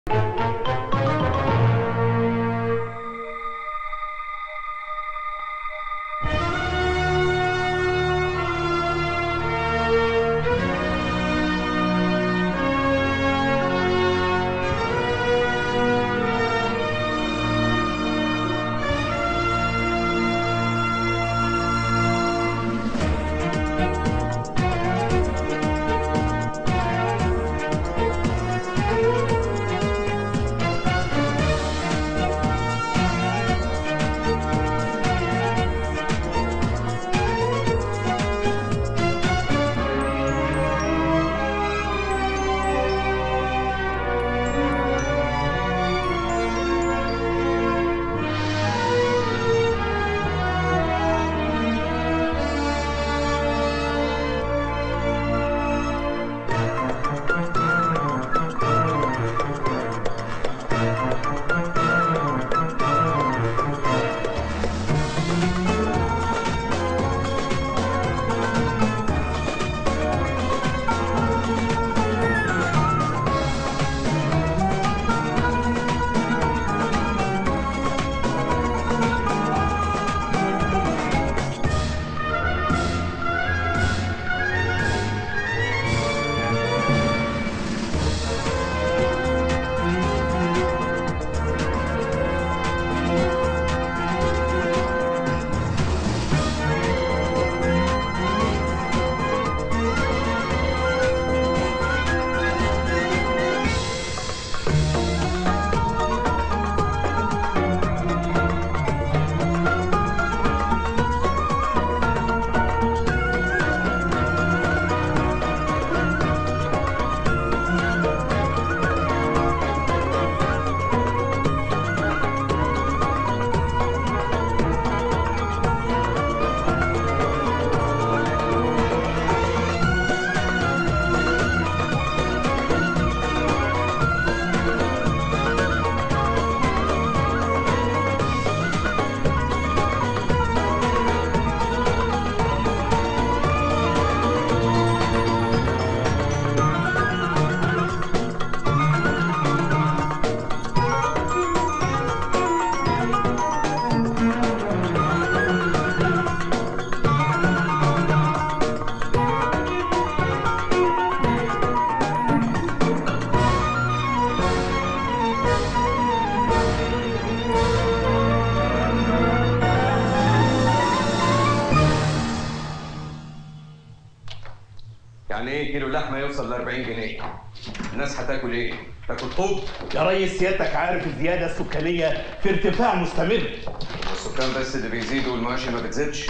يعني ايه كيلو لحمه يوصل ل 40 جنيه الناس هتاكل ايه تاكل طوب يا ريس سيادتك عارف الزياده السكانيه في ارتفاع مستمر والسكان بس اللي بيزيدوا والمواشي ما بتزيدش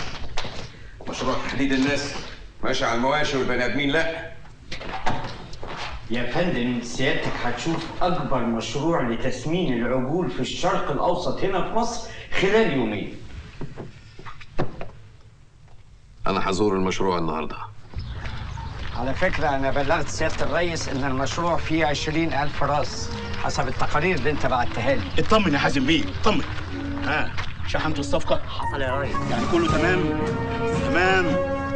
مشروع تحديد الناس ماشي على المواشي والبني ادمين لا يا فندم سيادتك هتشوف أكبر مشروع لتسمين العجول في الشرق الأوسط هنا في مصر خلال يومين انا هزور المشروع النهارده على فكرة أنا بلغت سيادة الرئيس إن المشروع فيه عشرين ألف راس حسب التقارير اللي أنت بعتها لي اطمن يا حازم بيه اطمن ها شحنتوا الصفقه حصل يا ريس يعني كله تمام تمام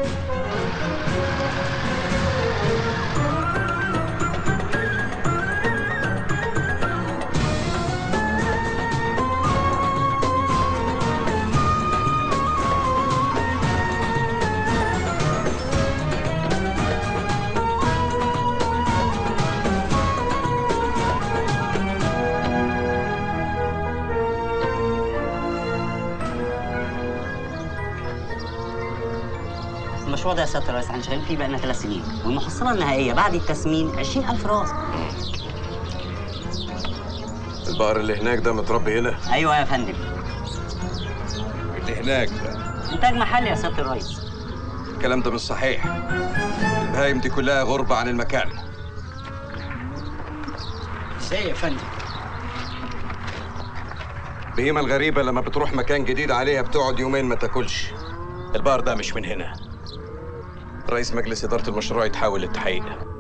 المشروع ده يا سياده الرئيس احنا شغالين فيه بقالنا ثلاث سنين والمحصله النهائيه بعد التسمين 20000 راس البقر اللي هناك ده متربي هنا ايوه يا فندم اللي هناك ده انتاج محلي يا سياده الرئيس الكلام ده مش صحيح البهايم دي كلها غربة عن المكان ازاي يا فندم البهيمة الغريبة لما بتروح مكان جديد عليها بتقعد يومين ما تاكلش البقر ده مش من هنا رئيس مجلس إدارة المشروع يتحول للتحقيق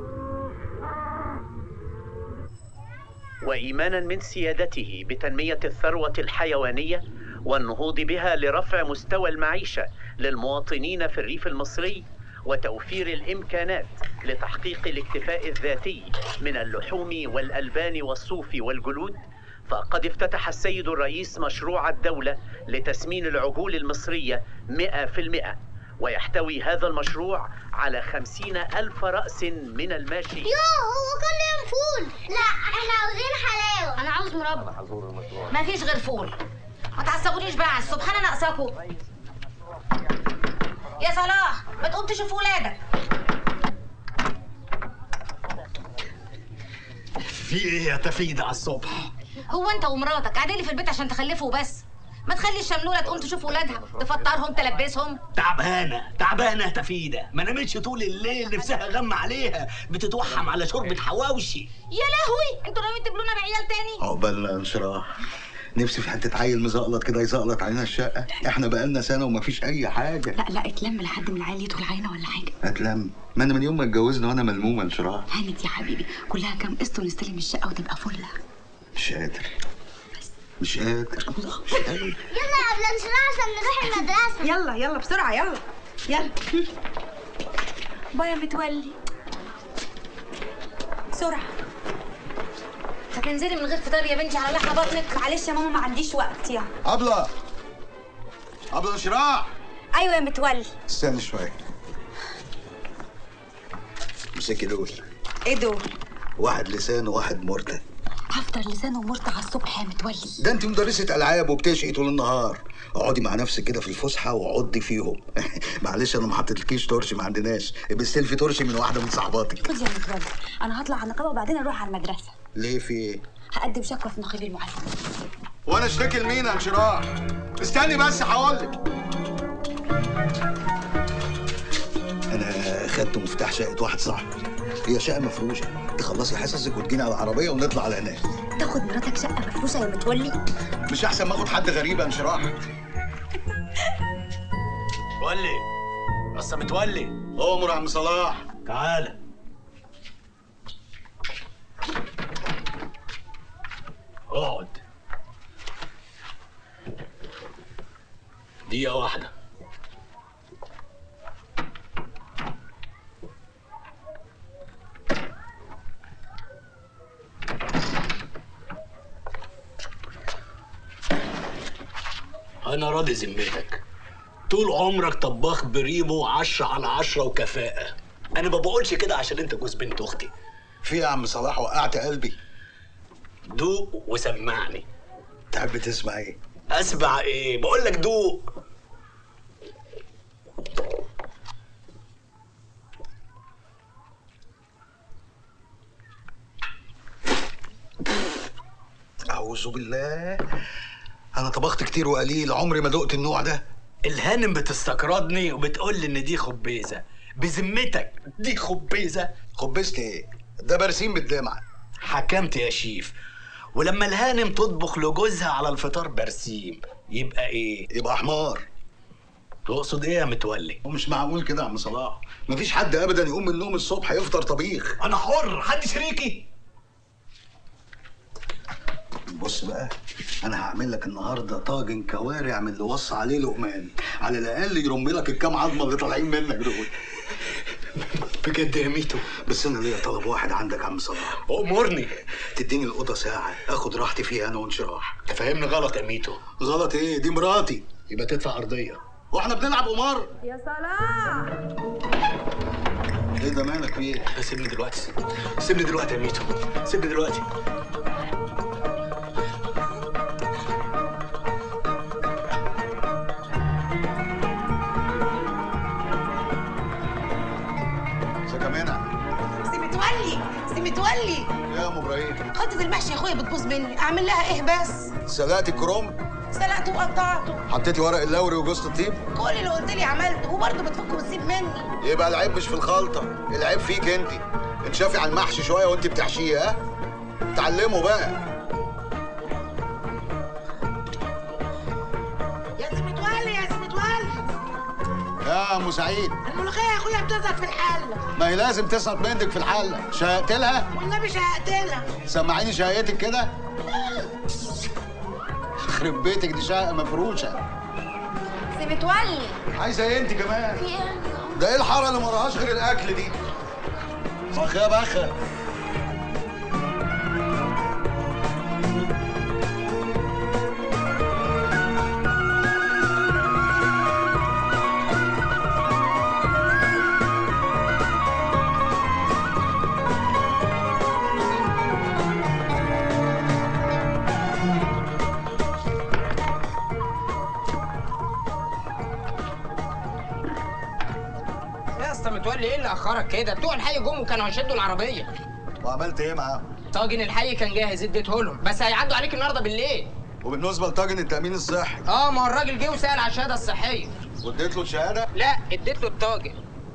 وايمانا من سيادته بتنميه الثروه الحيوانيه والنهوض بها لرفع مستوى المعيشه للمواطنين في الريف المصري وتوفير الامكانات لتحقيق الاكتفاء الذاتي من اللحوم والالبان والصوف والجلود فقد افتتح السيد الرئيس مشروع الدولة لتسمين العجول المصرية 100% ويحتوي هذا المشروع على خمسين ألف رأس من الماشي يوه هو كل يوم فول لا احنا عاوزين حلاوه انا عاوز مربى ما فيش غير فول ما تعصبونيش بقى على الصبح انا ناقصاكوا يا صلاح ما تقوم تشوف ولادك في ايه يا تفيدة على الصبح هو انت ومراتك قاعدين لي في البيت عشان تخلفوا بس ما تخلي الشملوله تقوم تشوف ولادها تفطرهم تلبسهم تعبانة تعبانة يا تفيدة ما نامتش طول الليل نفسها غم عليها بتتوحم على شوربة حواوشي يا لهوي انتوا ناويين تجيبوا لنا بعيال تاني عقبالنا انشراح نفسي في حته عيل مزقلط كده يزقلط علينا الشقه احنا بقالنا سنه ومفيش اي حاجه لا لا اتلم لحد من العيال يدخل علينا ولا حاجه اتلم ما انا من يوم ما اتجوزنا وانا ملمومه انشراح هانت يا حبيبي كلها كام قسط ونستلم الشقه وتبقى فله مش قادر مش قادر مش قادر يلا قبل انشراح عشان نروح المدرسه يلا يلا بسرعه يلا يلا بايا متولي بسرعه هتنزلي من غير فطار يا بنتي على لحمه بطنك معلش يا ماما ما عنديش وقت يلا ابله ابله انشراح ايوه يا متولي استنى شويه امسكي دول ايه دول واحد لسان وواحد مرتة هفطر لسان ومرت على الصبح يا متولي ده انت مدرسة العاب وبتشقي طول النهار اقعدي مع نفسك كده في الفسحة وعضي فيهم معلش انا ما حطيتلكيش ترشي ما عندناش بستلفي ترشي من واحدة من صحباتك خد يا متولي انا هطلع على النقابه وبعدين اروح على المدرسه ليه في ايه؟ هقدم شكوى في نقيب المعلم وانا اشتكي لمين يا انشراح؟ استني بس هقولك انا خدت مفتاح شقه واحد صاحبي هي شقه مفروشه تخلصي حصصك وتجيني على العربيه ونطلع على هناك تاخد مراتك شقه مفروشه يا متولي مش احسن ما اخد حد غريب يا انشراح متولي بس متولي امر يا عم صلاح تعالى اقعد دقيقة واحدة أنا راضي ذمتك طول عمرك طباخ بريمو عشرة على عشرة وكفاءة أنا ما بقولش كده عشان أنت جوز بنت أختي في إيه يا عم صلاح وقعت قلبي دوق وسمعني تحب تسمع ايه؟ اسمع ايه بقول لك دوق اعوذ بالله انا طبخت كتير وقليل عمري ما دقت النوع ده الهانم بتستقرضني وبتقول لي ان دي خبيزه بذمتك دي خبيزه خبزت ايه؟ ده برسيم بالدمعه حكمت يا شيف ولما الهانم تطبخ لجوزها على الفطار برسيم يبقى ايه يبقى حمار تقصد ايه يا متولي ومش معقول كده يا عم صلاح مفيش حد ابدا يقوم من النوم الصبح يفطر طبيخ انا حر حد شريكي بص بقى انا هعمل لك النهارده طاجن كوارع من اللي وصى عليه لقمان على الاقل يرمي لك الكام عظمه اللي طالعين منك دول بجد يا ميتو بس انا ليا طلب واحد عندك يا عم صلاح امرني تديني الاوضه ساعه اخد راحتي فيها انا وانشراح تفهمني غلط يا ميتو غلط ايه دي مراتي يبقى تدفع ارضيه واحنا بنلعب قمار يا صلاح ايه ده مالك في ايه سيبني دلوقتي سيبني دلوقتي يا ميتو سيبني دلوقتي ازيك يا منى سي متولي سي متولي إيه يا ام ابراهيم خطة المحشي يا اخويا بتبوظ مني اعمل لها ايه بس سلقت الكروم سلقته وقطعته حطيتي ورق اللوري وجوز الطيب كل اللي قلت لي عملته وبرضه بتفك وتسيب مني يبقى العيب مش في الخلطه العيب فيك انت انشافي على المحشي شويه وانت بتحشيه ها تعلمه بقى يا سي متولي يا سي متولي يا ام سعيد الملوخية يا اخويا بتظهر في الحلة ما هي لازم تسقط منك في الحله شهقت لها والنبي شهقتلها سمعيني شهقتك كده يخرب بيتك دي شقه مفروشه سي متولي عايزه ايه انت كمان في ايه ده ايه الحاره اللي ما وراهاش غير الاكل دي بخ يا بخ يا اسطى متولي ايه اللي اخرك كده بتوع الحي جم وكانوا هيشدوا العربيه وعملت ايه معاهم طاجن الحي كان جاهز اديته لهم بس هيعدوا عليك النهارده بالليل وبالنسبه لطاجن التامين الصحي اه ما هو الراجل جه وسال على الشهاده الصحيه واديت له الشهاده لا اديت له الطاجن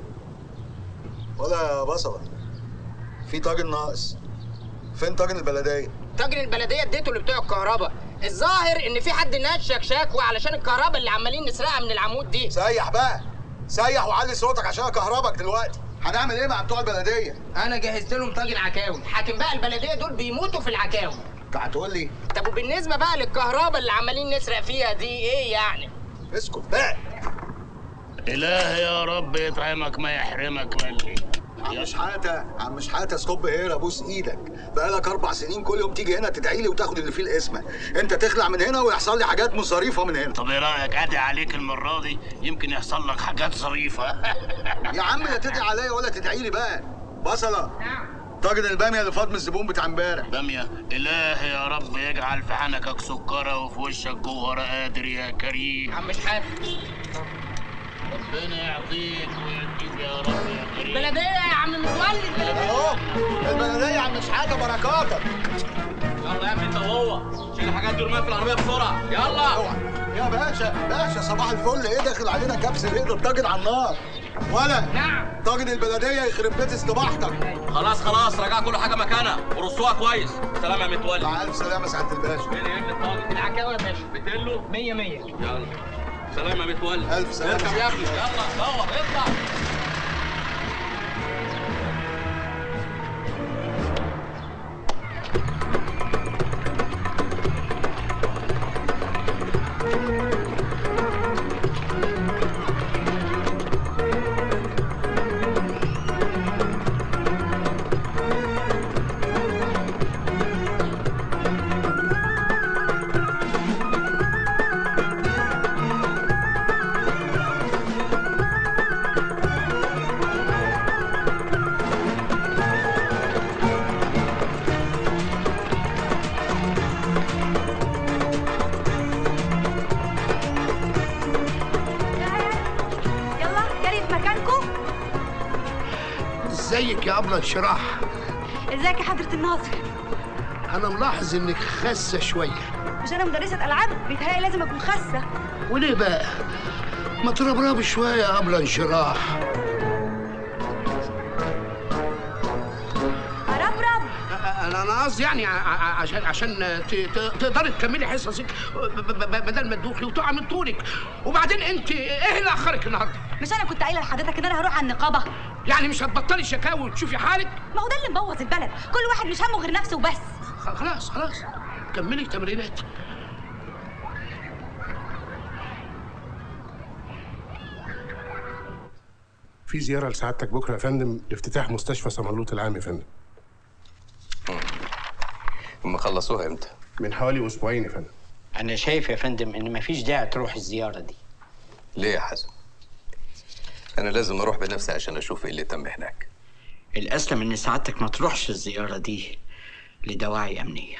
ولا يا بصله في طاجن ناقص فين طاجن البلديه طاجن البلديه اديته لبتوع الكهرباء الظاهر ان في حد نشك شكوى علشان الكهرباء اللي عمالين نسرقها من العمود دي سيح بقى سيح وعلي صوتك عشان اكهربك دلوقتي هنعمل ايه مع بتوع البلديه انا جهزت لهم طاجن عكاوي حاكم بقى البلديه دول بيموتوا في العكاوي انت هتقول لي طب وبالنسبه بقى للكهرباء اللي عمالين نسرق فيها دي ايه يعني اسكت بقى إلهي يا رب يطعمك ما يحرمك مني عم شحاته عم شحاته ستوب هير ابوس ايدك بقالك اربع سنين كل يوم تيجي هنا تدعي لي وتاخد اللي فيه الاسم انت تخلع من هنا ويحصل لي حاجات مصاريفه من هنا طب ايه رايك ادعي عليك المره دي يمكن يحصل لك حاجات ظريفه يا عم لا تدعي عليا ولا تدعي لي بقى بصله طاجن الباميه اللي فاض من الزبون بتاع امبارح باميه الهي يا رب يجعل في حنكك سكره وفي وشك جوهره قادر يا كريم عم شحاته ربنا يعطيك ويديك يا رب يا كريم البلديه يا عم متولي البلديه اهو البلديه يا عم شحاته بركاتك يلا يا ابني انت وهو شيل الحاجات دي ورميها في العربيه بسرعه يلا يا باشا باشا صباح الفل ايه داخل علينا كبس ايه ده الطاجن على النار ولا نعم طاجن البلديه يخرب بيت استباحتك خلاص خلاص رجع كل حاجه مكانها ورصوها كويس سلام يا متولي مع الف سلامه سعاده الباشا فين يا ابن الطاجن العكاوي يا باشا بتلو 100 100 يلا سلام يا متولي الف سلامه اركب يا ابني يلا دور اطلع يلا جري في مكانكم ازيك يا ابله انشراح ازيك يا حضرة الناظر انا ملاحظ انك خاسه شويه مش انا مدرسة العاب بيتهيألي لازم اكون خاسة وليه بقى ما تربربي شويه يا ابله انشراح اربرب انا انا قصدي يعني ع- ع- عشان عشان ت- ت- تقدري تكملي حصصك ب- ب- ب- بدل ما تدوخي وتقع من طولك وبعدين انت ايه اللي اخرك النهارده مش انا كنت قايله لحضرتك ان انا هروح على النقابة يعني مش هتبطلي شكاوي وتشوفي حالك ما هو ده اللي مبوظ البلد كل واحد مش همه غير نفسه وبس خ- خلاص خلاص كملي تمرينات في زيارة لسعادتك بكرة يا فندم لافتتاح مستشفى سمرلوط العام يا فندم هم خلصوها امتى؟ من حوالي أسبوعين يا فندم انا شايف يا فندم ان مفيش داعي تروح الزياره دي ليه يا حسن؟ انا لازم اروح بنفسي عشان اشوف ايه اللي تم هناك الاسلم ان سعادتك ما تروحش الزياره دي لدواعي امنيه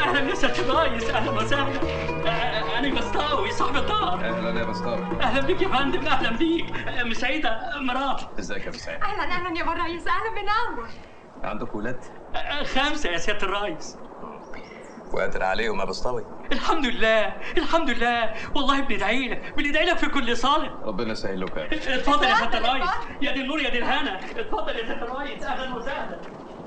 اهلا يا سياده الريس اهلا وسهلا آه، انا بسطاوي صاحب الدار اهلا يا بسطاوي اهلا بيك يا فندم اهلا بيك آه، مسعيده مراتي ازيك يا مساعد اهلا اهلا يا ابو الريس اهلا بنور عندك ولاد آه، خمسه يا سياده الريس وقادر عليهم يا بسطاوي الحمد لله الحمد لله والله بندعي لك بندعي لك في كل صالح ربنا يسهل لك يا اتفضل يا سياده الريس يا دي النور يا دي الهنا اتفضل يا سياده الريس اهلا وسهلا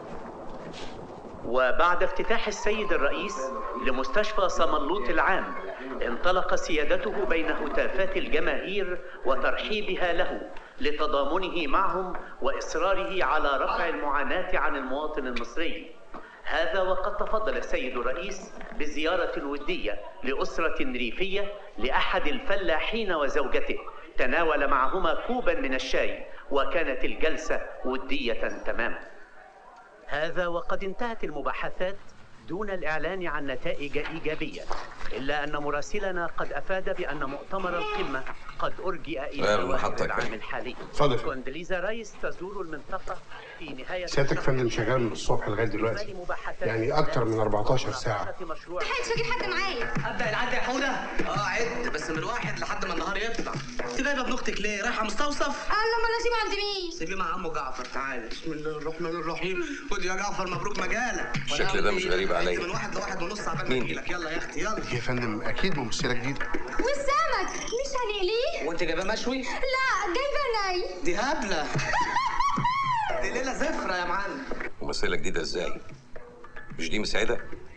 وبعد افتتاح السيد الرئيس لمستشفى صمنلوط العام انطلق سيادته بين هتافات الجماهير وترحيبها له لتضامنه معهم واصراره على رفع المعاناه عن المواطن المصري هذا وقد تفضل السيد الرئيس بزياره وديه لاسره ريفيه لاحد الفلاحين وزوجته تناول معهما كوبا من الشاي وكانت الجلسه وديه تماما هذا وقد انتهت المباحثات دون الإعلان عن نتائج إيجابية إلا أن مراسلنا قد أفاد بأن مؤتمر القمة قد أرجئ إلى غير أواخر المحطة العام كده. الحالي اتفضل. كوندليزا رايس تزور المنطقة في نهاية سيادتك فندم شغال من الصبح لغايه دلوقتي يعني اكتر من 14 ساعه مشروع مش هجيب حد معايا ابدا العد يا حوده اه عد بس من واحد لحد ما النهار يطلع انت جايبه ابن اختك ليه رايحه مستوصف الله ما انا اسيبه عند مين سيبيه مع عمه جعفر تعالى بسم الله الرحمن الرحيم خد يا جعفر مبروك مجالك الشكل ده مش غريب عليا. من واحد لواحد ونص عبال ما مين؟ اجيلك يلا يا اختي يلا يا فندم اكيد ممثله جديده والسمك مش هنقليه وانت جايباه مشوي لا جايبه ني دي هبله دي ليله زفره يا معلم ممثله جديده ازاي مش دي مسعده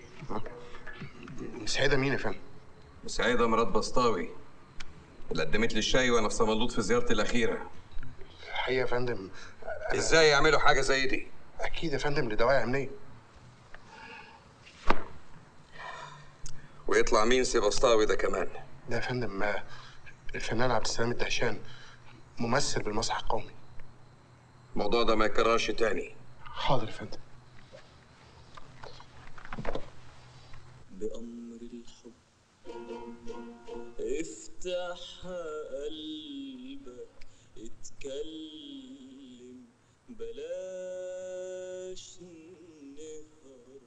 مسعده مين يا فندم مسعده مرات بسطاوي اللي قدمت لي الشاي وانا في صمنلوط في زيارتي الاخيره الحقيقه يا فندم ازاي يعملوا حاجه زي دي اكيد يا فندم لدواعي امنيه ويطلع مين سي بسطاوي ده كمان ده يا فندم آه، الفنان عبد السلام الدهشان ممثل بالمسرح القومي الموضوع ده ما يتكررش تاني حاضر يا فندم بأمر الحب افتح قلبك اتكلم بلاش نهرب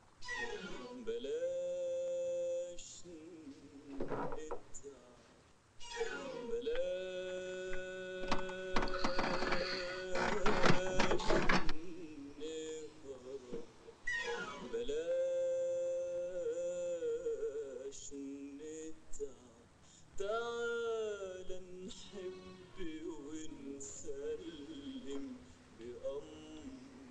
بلاش نتعب بلاش نهرب بلاش نتعب تعال نحب ونسلم بأمر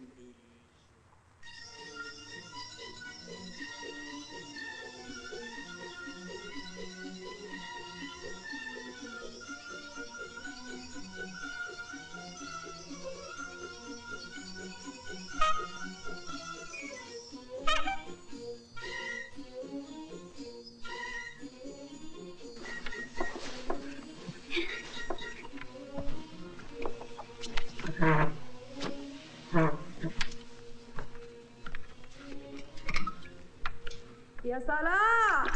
يا صلاح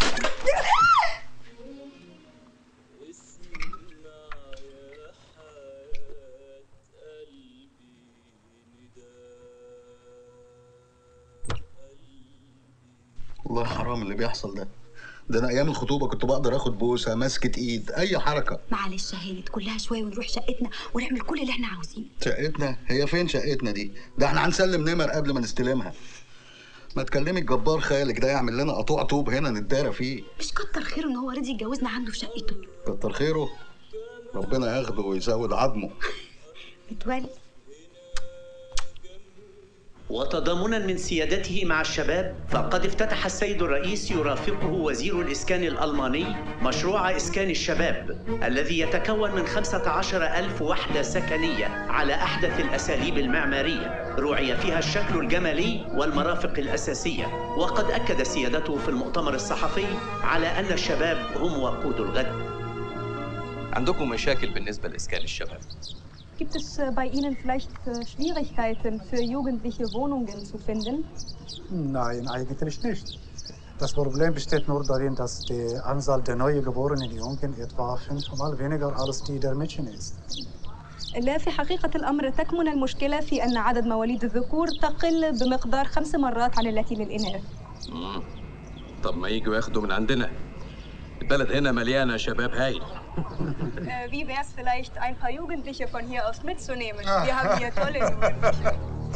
والله حرام اللي بيحصل ده ده انا ايام الخطوبه كنت بقدر اخد بوسه مسكه ايد اي حركه معلش يا هانت كلها شويه ونروح شقتنا ونعمل كل اللي احنا عاوزينه شقتنا هي فين شقتنا دي ده احنا هنسلم نمر قبل ما نستلمها ما تكلمي الجبار خالك ده يعمل لنا قطوع طوب هنا نتدارى فيه مش كتر خيره ان هو رضي يتجوزنا عنده في شقته كتر خيره ربنا ياخده ويزود عظمه متولي وتضامنا من سيادته مع الشباب فقد افتتح السيد الرئيس يرافقه وزير الإسكان الألماني مشروع إسكان الشباب الذي يتكون من 15 ألف وحدة سكنية على أحدث الأساليب المعمارية رعي فيها الشكل الجمالي والمرافق الأساسية وقد أكد سيادته في المؤتمر الصحفي على أن الشباب هم وقود الغد عندكم مشاكل بالنسبه لاسكان الشباب Gibt es äh, bei Ihnen vielleicht äh, Schwierigkeiten für Jugendliche Wohnungen zu finden? Nein, eigentlich nicht. Das Problem besteht nur darin, dass die Anzahl der neugeborenen Jungen etwa fünfmal weniger als die der Mädchen ist. لا في حقيقة الأمر تكمن المشكلة في أن عدد مواليد الذكور تقل بمقدار خمس مرات عن التي للإناث مم. طب ما يجوا ياخدوا من عندنا البلد هنا مليانه شباب هايل Äh, wie wäre es vielleicht, ein paar Jugendliche von hier aus mitzunehmen? Wir haben hier tolle Jugendliche.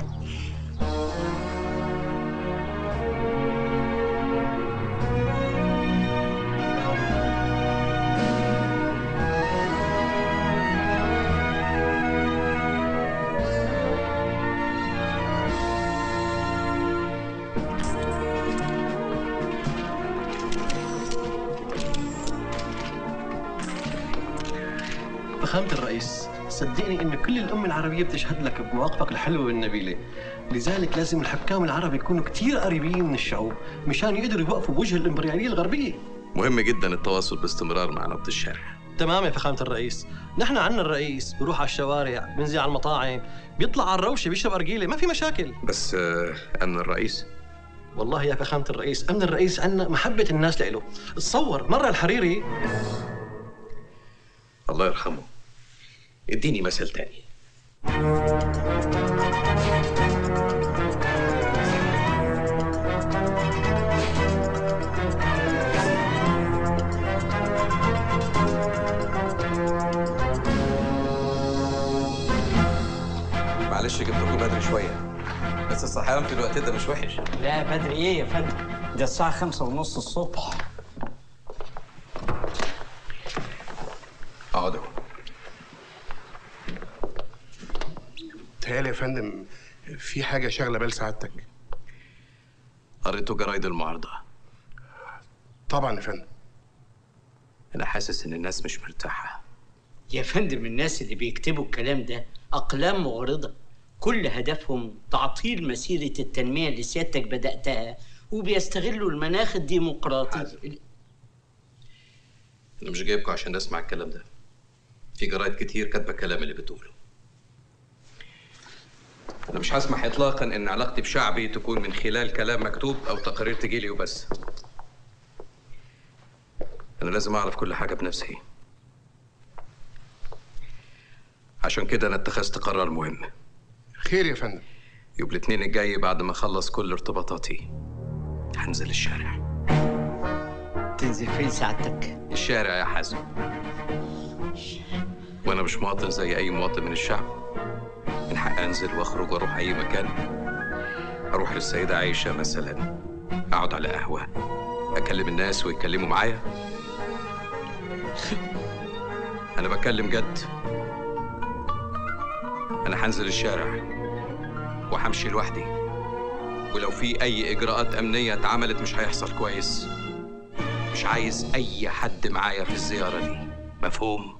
فخامة الرئيس صدقني ان كل الامة العربية بتشهد لك بمواقفك الحلوة والنبيلة لذلك لازم الحكام العرب يكونوا كتير قريبين من الشعوب مشان يقدروا يوقفوا بوجه الامبريالية الغربية مهم جدا التواصل باستمرار مع نبض الشارع تمام يا فخامة الرئيس نحن عنا الرئيس بيروح على الشوارع بينزل على المطاعم بيطلع على الروشة بيشرب أرجيلة ما في مشاكل بس آه، امن الرئيس والله يا فخامة الرئيس أمن الرئيس عنا محبة الناس له تصور مرة الحريري الله يرحمه اديني مثل تاني معلش جبتكم بدري شويه بس الصحيان في الوقت ده مش وحش لا بدري ايه يا فندم ده الساعة خمسة ونص الصبح اقعدوا تهيألي يا فندم في حاجة شاغلة بال سعادتك قريتوا جرايد المعارضه طبعا يا فندم انا حاسس ان الناس مش مرتاحه يا فندم الناس اللي بيكتبوا الكلام ده أقلام مغرضة كل هدفهم تعطيل مسيرة التنمية اللي سيادتك بدأتها وبيستغلوا المناخ الديمقراطي انا مش جايبكم عشان اسمع الكلام ده في جرايد كتير كاتبه الكلام اللي بتقوله انا مش هسمح اطلاقا ان علاقتي بشعبي تكون من خلال كلام مكتوب او تقارير تجيلي وبس انا لازم اعرف كل حاجه بنفسي عشان كده انا اتخذت قرار مهم خير يا فندم يوم الاثنين الجاي بعد ما اخلص كل ارتباطاتي هنزل الشارع تنزل فين سعادتك؟ الشارع يا حازم وانا مش مواطن زي اي مواطن من الشعب من حق انزل واخرج واروح اي مكان اروح للسيده عائشه مثلا اقعد على قهوه اكلم الناس ويتكلموا معايا انا بتكلم جد انا هنزل الشارع وهمشي لوحدي ولو في اي اجراءات امنيه اتعملت مش هيحصل كويس مش عايز اي حد معايا في الزياره دي مفهوم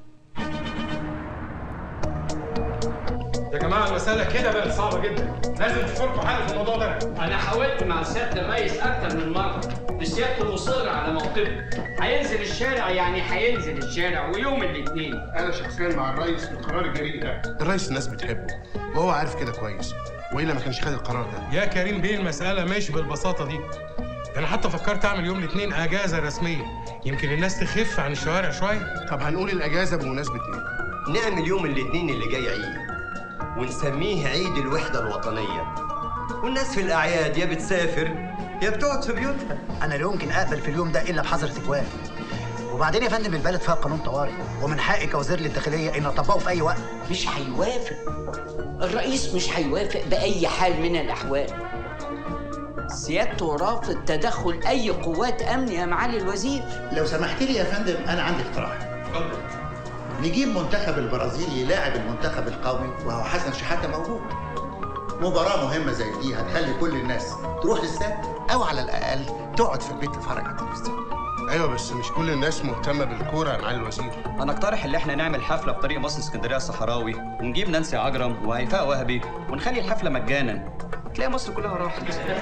يا جماعه المساله كده بقت صعبه جدا لازم تشوفوا لكم حل في الموضوع ده أنا حاولت مع سيادة الرئيس أكتر من مرة بس سيادته مصر على موقفه هينزل الشارع يعني هينزل الشارع ويوم الاثنين انا شخصيا مع الرئيس في القرار الجريء ده الرئيس الناس بتحبه وهو عارف كده كويس والا ما كانش خد القرار ده يا كريم بيه المساله مش بالبساطه دي ده انا حتى فكرت اعمل يوم الاثنين اجازه رسميه يمكن الناس تخف عن الشوارع شويه طب هنقول الاجازه بمناسبه ايه نعمل يوم الاثنين اللي جاي عيد ونسميه عيد الوحدة الوطنية والناس في الأعياد يا بتسافر يا بتقعد في بيوتها انا لا يمكن اقبل في اليوم ده الا بحظر تكوان وبعدين يا فندم البلد فيها قانون طوارئ ومن حقي كوزير للداخليه ان اطبقه في اي وقت مش هيوافق الرئيس مش هيوافق بأي حال من الأحوال سيادته رافض تدخل أي قوات أمن يا معالي الوزير لو سمحت لي يا فندم انا عندي اقتراح اتفضل نجيب منتخب البرازيل يلاعب المنتخب القومي وهو حسن شحاته موجود مباراة مهمة زي دي هتخلي كل الناس تروح للاستاد أو على الأقل تقعد في البيت تتفرج على التلفزيون ايوه بس مش كل الناس مهتمه بالكوره يا معالي الوزير انا اقترح ان احنا نعمل حفله في طريق مصر اسكندريه الصحراوي ونجيب نانسي عجرم وهيفاء وهبي ونخلي الحفله مجانا تلاقي مصر كلها راحت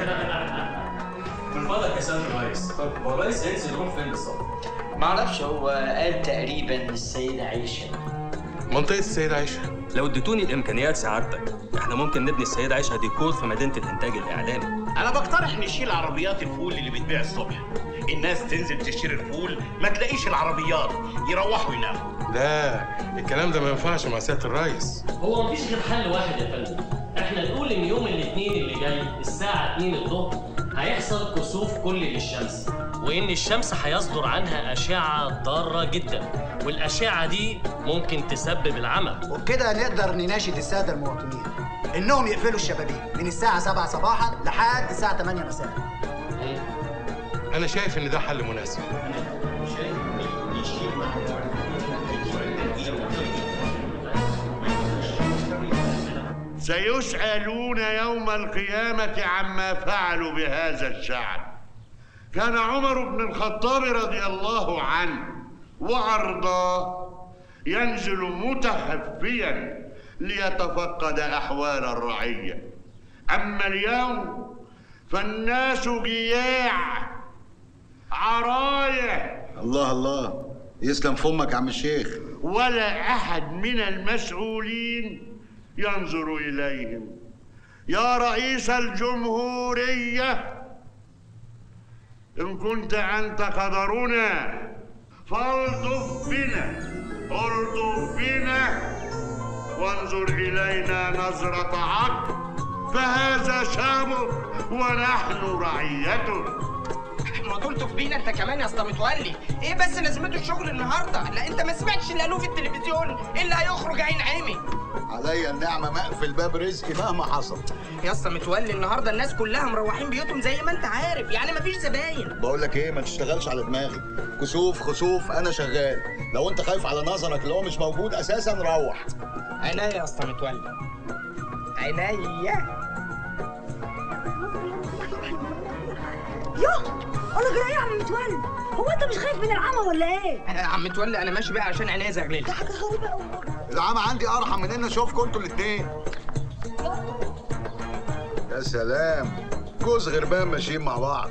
من فضلك يا سيادة الرئيس هو الرئيس هينزل يروح فين بالظبط؟ معرفش هو قال تقريبا السيدة عيشة منطقه السيده عائشه لو اديتوني الامكانيات سعادتك احنا ممكن نبني السيدة عائشة ديكور في مدينة الانتاج الاعلامي انا بقترح نشيل عربيات الفول اللي بتبيع الصبح الناس تنزل تشتري الفول ما تلاقيش العربيات يروحوا يناموا لا الكلام ده ما ينفعش مع سياده الرئيس هو مفيش غير حل واحد يا فندم احنا نقول ان يوم الاثنين اللي جاي الساعة 2 الظهر هيحصل كسوف كلي للشمس وإن الشمس هيصدر عنها أشعة ضارة جدا والأشعة دي ممكن تسبب العمى وبكده نقدر نناشد الساده المواطنين انهم يقفلوا الشبابيك من الساعه 7 صباحا لحد الساعه 8 مساء انا شايف ان ده حل مناسب سيسألون يوم القيامة عما فعلوا بهذا الشعب كان عمر بن الخطاب رضي الله عنه وأرضاه ينزل متخفيا ليتفقد أحوال الرعية أما اليوم فالناس جياع عراية الله الله يسلم فمك يا عم الشيخ ولا أحد من المسؤولين ينظر إليهم يا رئيس الجمهورية إن كنت أنت قدرنا فالطف بنا الطف بنا وانظر إلينا نظرة عقل فهذا شعبك ونحن رعيته ما تلطف بينا انت كمان يا اسطى متولي ايه بس لازمته الشغل النهارده لا انت ما سمعتش اللي قالوه في التلفزيون اللي هيخرج عين عمي عليا النعمة مقفل باب رزقي مهما حصل يا اسطى متولي النهارده الناس كلها مروحين بيوتهم زي ما انت عارف يعني مفيش زباين بقول لك ايه ما تشتغلش على دماغي كسوف خسوف انا شغال لو انت خايف على نظرك اللي هو مش موجود اساسا روح عينيا يا اسطى متولي عينيا يوه انا جاي يا عم متولي هو انت مش خايف من العمى ولا ايه؟ يا عم متولي انا ماشي بقى عشان عينيا زغلله العمى عندي ارحم من ان اشوفكم انتوا الاثنين يا سلام جوز غربان ماشيين مع بعض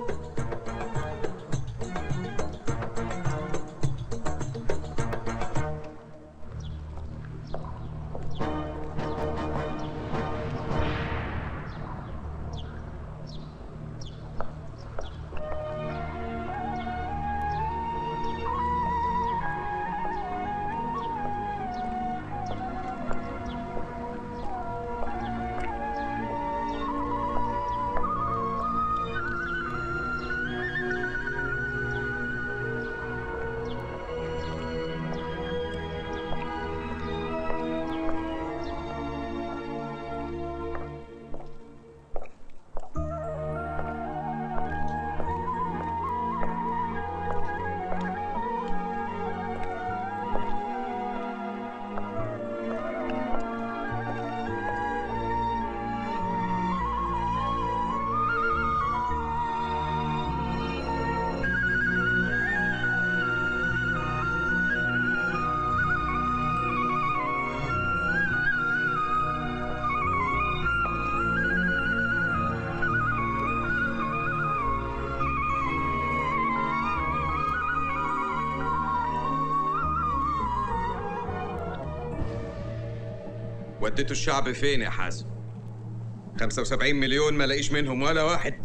وديتوا الشعب فين يا حازم 75 مليون ما لاقيش منهم ولا واحد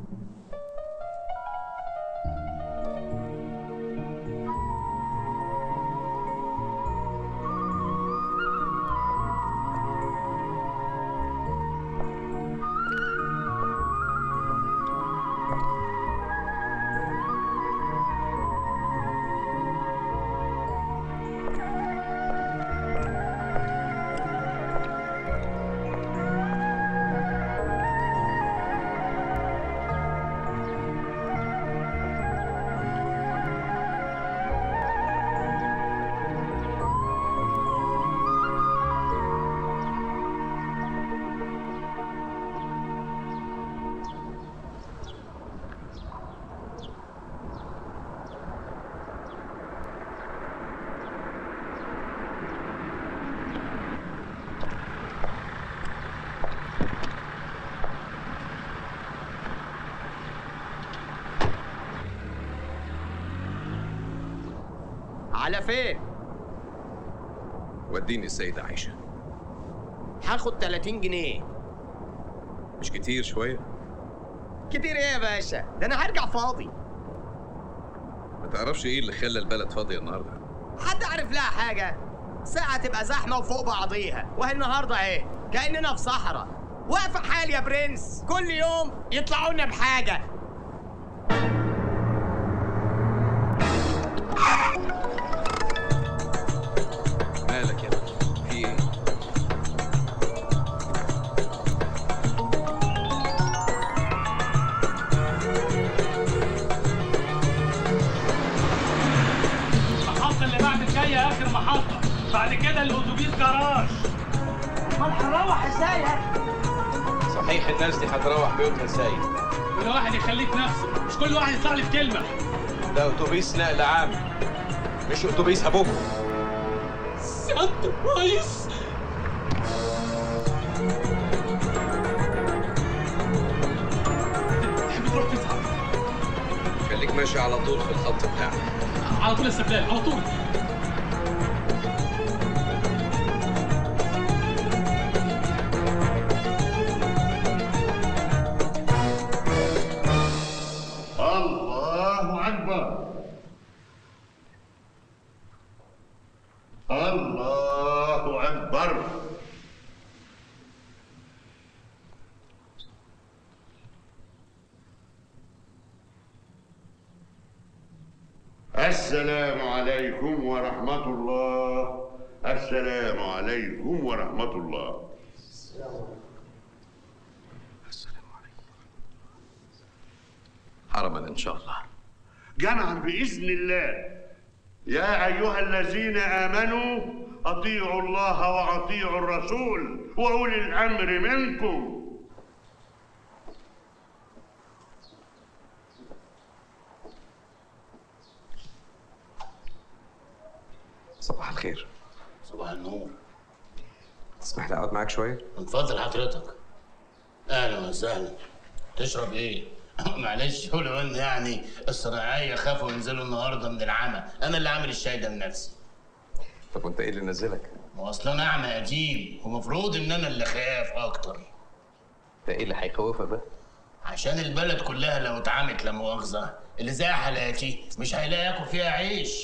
على فين؟ وديني السيدة عائشة هاخد 30 جنيه مش كتير شوية كتير ايه يا باشا؟ ده انا هرجع فاضي ما تعرفش ايه اللي خلى البلد فاضية النهاردة حد عارف لها حاجة؟ ساعة تبقى زحمة وفوق بعضيها وهي النهاردة اهي كأننا في صحراء واقفة حال يا برنس كل يوم يطلعوا لنا بحاجة امال هنروح ازاي صحيح الناس دي هتروح بيوتها ازاي؟ كل واحد يخليك نفسه مش كل واحد يطلع لي في كلمه ده اتوبيس نقل عام مش اتوبيس ابوكم سيادة الرئيس تحب تروح فين ساعتها؟ خليك ماشي على طول في الخط بتاعك على طول السبلان على طول الله أكبر الله أكبر السلام عليكم ورحمة الله السلام عليكم ورحمة الله حرما ان شاء الله جمعا بإذن الله يا أيها الذين آمنوا أطيعوا الله وأطيعوا الرسول وأولي الأمر منكم صباح الخير صباح النور تسمح لي اقعد معاك شويه؟ اتفضل حضرتك اهلا وسهلا تشرب ايه؟ معلش ولو ان يعني الصناعيه خافوا ينزلوا النهارده من العمى انا اللي عامل الشاي ده بنفسي طب وانت ايه اللي نزلك؟ ما هو اصل انا اعمى قديم ومفروض ان انا اللي خاف اكتر ده ايه اللي هيخوفك ده؟ عشان البلد كلها لو اتعمت لا مؤاخذه اللي زي حالاتي مش هيلاقي ياكل فيها عيش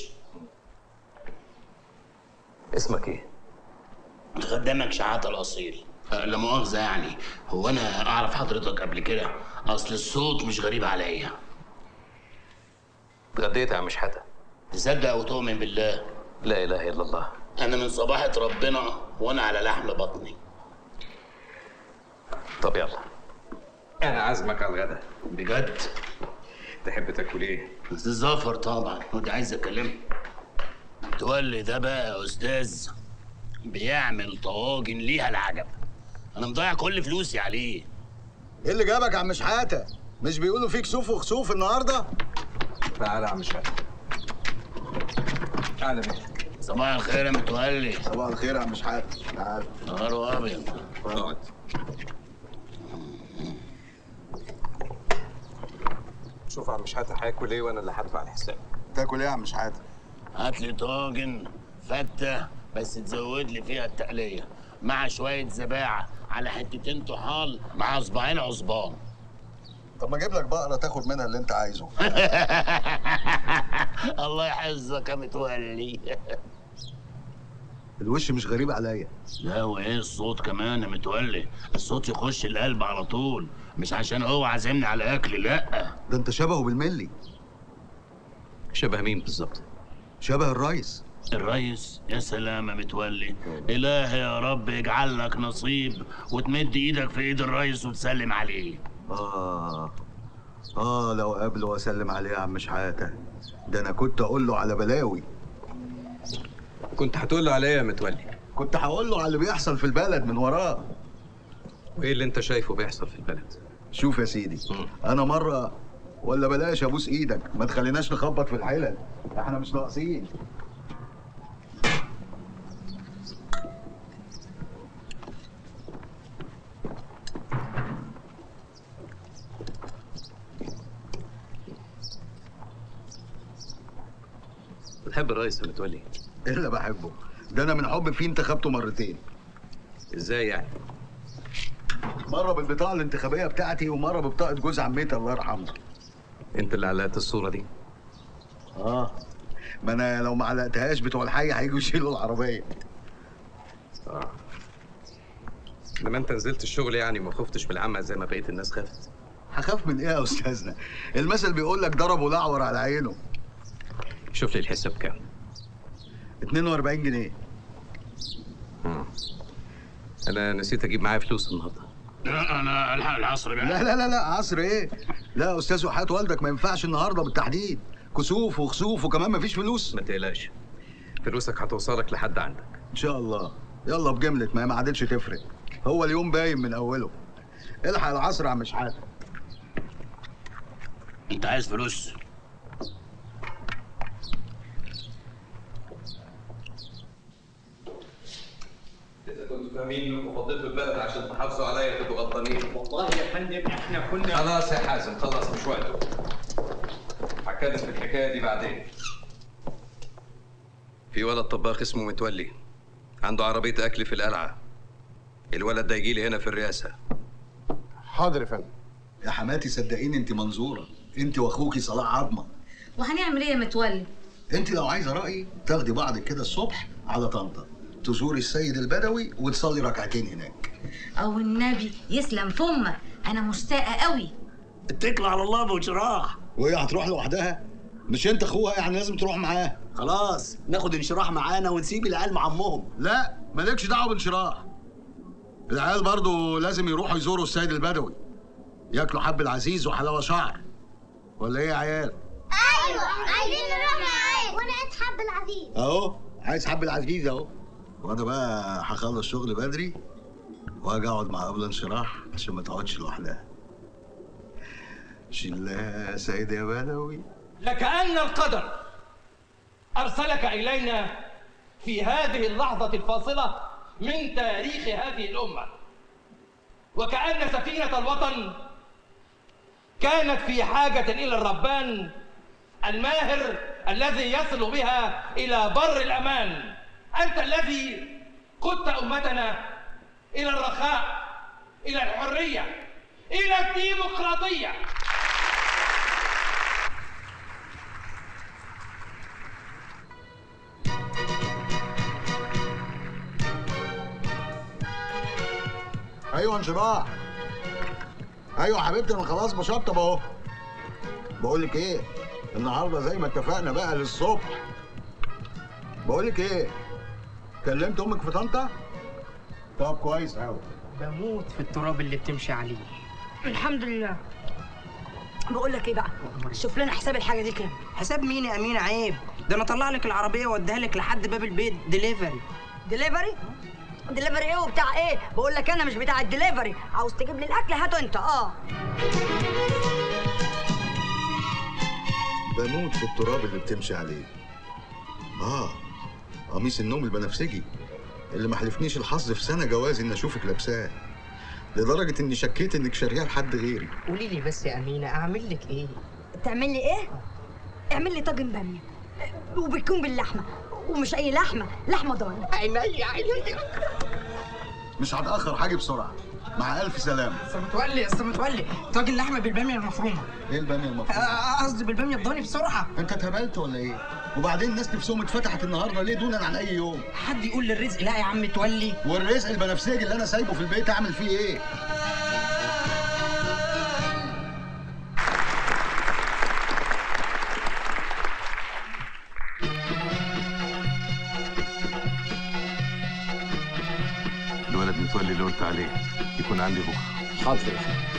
اسمك ايه؟ خدامك شحاته الاصيل أه، لا مؤاخذه يعني هو انا اعرف حضرتك قبل كده اصل الصوت مش غريب عليا اتغديت يا عم شحاته تصدق وتؤمن بالله لا اله الا الله انا من صباحة ربنا وانا على لحم بطني طب يلا انا عازمك على الغدا بجد تحب تاكل ايه؟ الزفر طبعا ودي عايز اكلمه تولي ده بقى يا استاذ بيعمل طواجن ليها العجب انا مضيع كل فلوسي عليه ايه اللي جابك يا عم شحاته مش بيقولوا فيك سوف وخسوف النهارده تعالى يا عم شحاته تعالى بيه صباح الخير يا متولي صباح الخير يا عم شحاته تعال نهار ابيض اقعد شوف يا عم شحاته هاكل ايه وانا اللي هدفع الحساب تاكل ايه يا عم شحاته هات لي طاجن فته بس تزود لي فيها التقليه مع شويه زباعه على حتتين طحال مع صباعين عصبان طب ما اجيب لك بقره تاخد منها اللي انت عايزه الله يحفظك يا متولي الوش مش غريب عليا لا وايه الصوت كمان يا متولي الصوت يخش القلب على طول مش عشان هو عازمني على اكل لا ده انت شبهه بالملي شبه مين بالظبط؟ شبه الريس الريس يا سلام يا متولي إلهي يا رب يجعل لك نصيب وتمد ايدك في ايد الريس وتسلم عليه اه اه لو قابله واسلم عليه يا عم شحاته ده انا كنت اقول له على بلاوي كنت هتقول له عليا يا متولي كنت هقول له على اللي بيحصل في البلد من وراه وايه اللي انت شايفه بيحصل في البلد؟ شوف يا سيدي انا مره ولا بلاش ابوس ايدك ما تخليناش نخبط في الحلل احنا مش ناقصين بتحب الرئيس يا متولي الا بحبه ده انا من حب فيه انتخبته مرتين ازاي يعني؟ مره بالبطاقه الانتخابيه بتاعتي ومره ببطاقه جوز عمتي الله يرحمه انت اللي علقت الصوره دي اه ما انا لو ما علقتهاش بتوع الحي هيجوا يشيلوا العربيه اه لما انت نزلت الشغل يعني ما خفتش من العمى زي ما بقيه الناس خافت هخاف من ايه يا استاذنا المثل بيقول لك ضربه الاعور على عينه شوف لي الحساب كام 42 جنيه مم. انا نسيت اجيب معايا فلوس النهارده لا انا الحق العصر بقى لا لا لا لا عصر ايه لا يا استاذ وحياه والدك ما ينفعش النهارده بالتحديد كسوف وخسوف وكمان ما فيش فلوس ما تقلقش فلوسك هتوصلك لحد عندك ان شاء الله يلا بجملة ما هي ما عادتش تفرق هو اليوم باين من اوله الحق العصر يا عم شحاته انت عايز فلوس اذا كنتوا فاهمين انكم فضيتوا البلد عشان تحافظوا عليا تبقوا غلطانين والله يا فندم احنا كنا خلاص يا حازم خلاص مش وقته هتكلم في الحكايه دي بعدين في ولد طباخ اسمه متولي عنده عربيه اكل في القلعه الولد ده يجي لي هنا في الرئاسه حاضر يا فندم يا حماتي صدقيني انت منظوره انت واخوكي صلاح عظمه وهنعمل ايه يا متولي انت لو عايزه رايي تاخدي بعضك كده الصبح على طنطا تزوري السيد البدوي وتصلي ركعتين هناك او النبي يسلم فمك انا مشتاقه قوي اتكل على الله ابو جراح وهي هتروح لوحدها مش انت اخوها يعني لازم تروح معاه خلاص ناخد انشراح معانا ونسيب العيال مع امهم لا مالكش دعوه بانشراح العيال برضو لازم يروحوا يزوروا السيد البدوي ياكلوا حب العزيز وحلاوه شعر ولا ايه يا عيال ايوه عايزين نروح معاك وانا اتحب العزيز اهو عايز حب العزيز اهو وانا بقى هخلص شغل بدري واجي اقعد مع ابله انشراح عشان ما تقعدش لوحدها شلها يا سيد يا بدوي لكأن القدر أرسلك إلينا في هذه اللحظة الفاصلة من تاريخ هذه الأمة وكأن سفينة الوطن كانت في حاجة إلى الربان الماهر الذي يصل بها إلى بر الأمان أنت الذي قدت أمتنا إلى الرخاء إلى الحرية إلى الديمقراطية ايوه انشراح ايوه حبيبتي انا خلاص بشطب اهو بقول لك ايه النهارده زي ما اتفقنا بقى للصبح بقول لك ايه كلمت امك في طنطا طب كويس قوي بموت في التراب اللي بتمشي عليه الحمد لله بقول لك ايه بقى شوف لنا حساب الحاجه دي كام حساب مين يا امينه عيب ده انا اطلع لك العربيه واديها لك لحد باب البيت ديليفري دليفري دليفري ايه وبتاع ايه بقول لك انا مش بتاع الدليفري عاوز تجيب لي الاكل هاته انت اه بموت في التراب اللي بتمشي عليه اه قميص النوم البنفسجي اللي ما حلفنيش الحظ في سنه جوازي ان اشوفك لابساه لدرجه اني شكيت انك شاريها لحد غيري قولي لي بس يا امينه اعمل لك ايه تعمل لي ايه اعمل لي طاجن باميه وبيكون باللحمه ومش اي لحمه لحمه ضاني عيني عيني مش هتاخر حاجه بسرعه مع الف سلامه استاذ متولي استاذ متولي طاجن لحمه بالباميه المفرومه ايه الباميه المفروض آه، قصدي بالباميه الضاني بسرعه انت اتهبلت ولا ايه وبعدين الناس نفسهم اتفتحت النهارده ليه دونا عن اي يوم حد يقول للرزق لا يا عم متولي والرزق البنفسجي اللي انا سايبه في البيت اعمل فيه ايه الولد متولي اللي قلت عليه يكون عندي بكره حاضر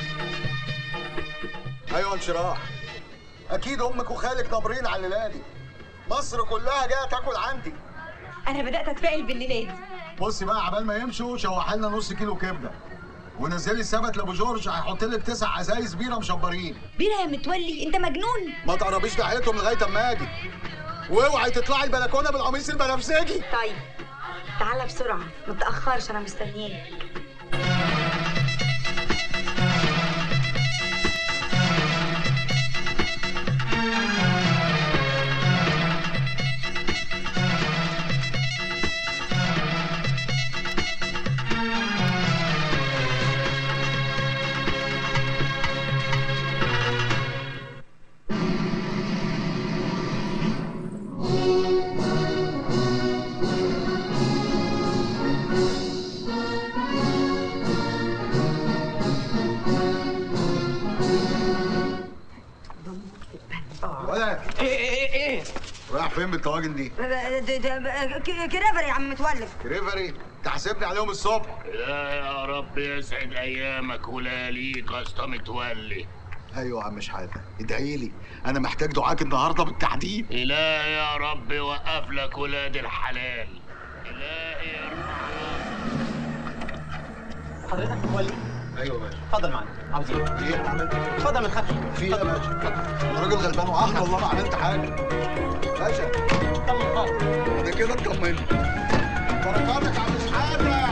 ايوه انشراح اكيد امك وخالك نابرين على الليالي مصر كلها جايه تاكل عندي انا بدات اتفائل بالليله دي بصي بقى عبال ما يمشوا شوح لنا نص كيلو كبده ونزلي السبت لابو جورج هيحط لك تسع ازايز بيره مشبرين بينا يا متولي انت مجنون ما تقربيش دعيتهم لغايه اما اجي واوعي تطلعي البلكونه بالقميص البنفسجي طيب تعالى بسرعه ما تاخرش انا مستنياك ولا ايه ايه ايه رايح فين بالطواجن دي كريفر يا عم متولي كريفري تحاسبني عليهم الصبح لا يا رب يسعد ايامك ولياليك يا اسطى متولي ايوه يا عم شحاته ادعي لي انا محتاج دعاك النهارده بالتحديد إلهي يا رب وقف لك ولاد الحلال إلهي يا حضرتك متولي ايوه يا باشا اتفضل معانا عاوز ايه؟ ايه عملت ايه؟ اتفضل ما تخافش في ايه يا باشا؟ انا راجل غلبان وعافية والله ما عملت حاجه باشا طمن خالص انا كده اطمنت بركاتك يا عم شحاته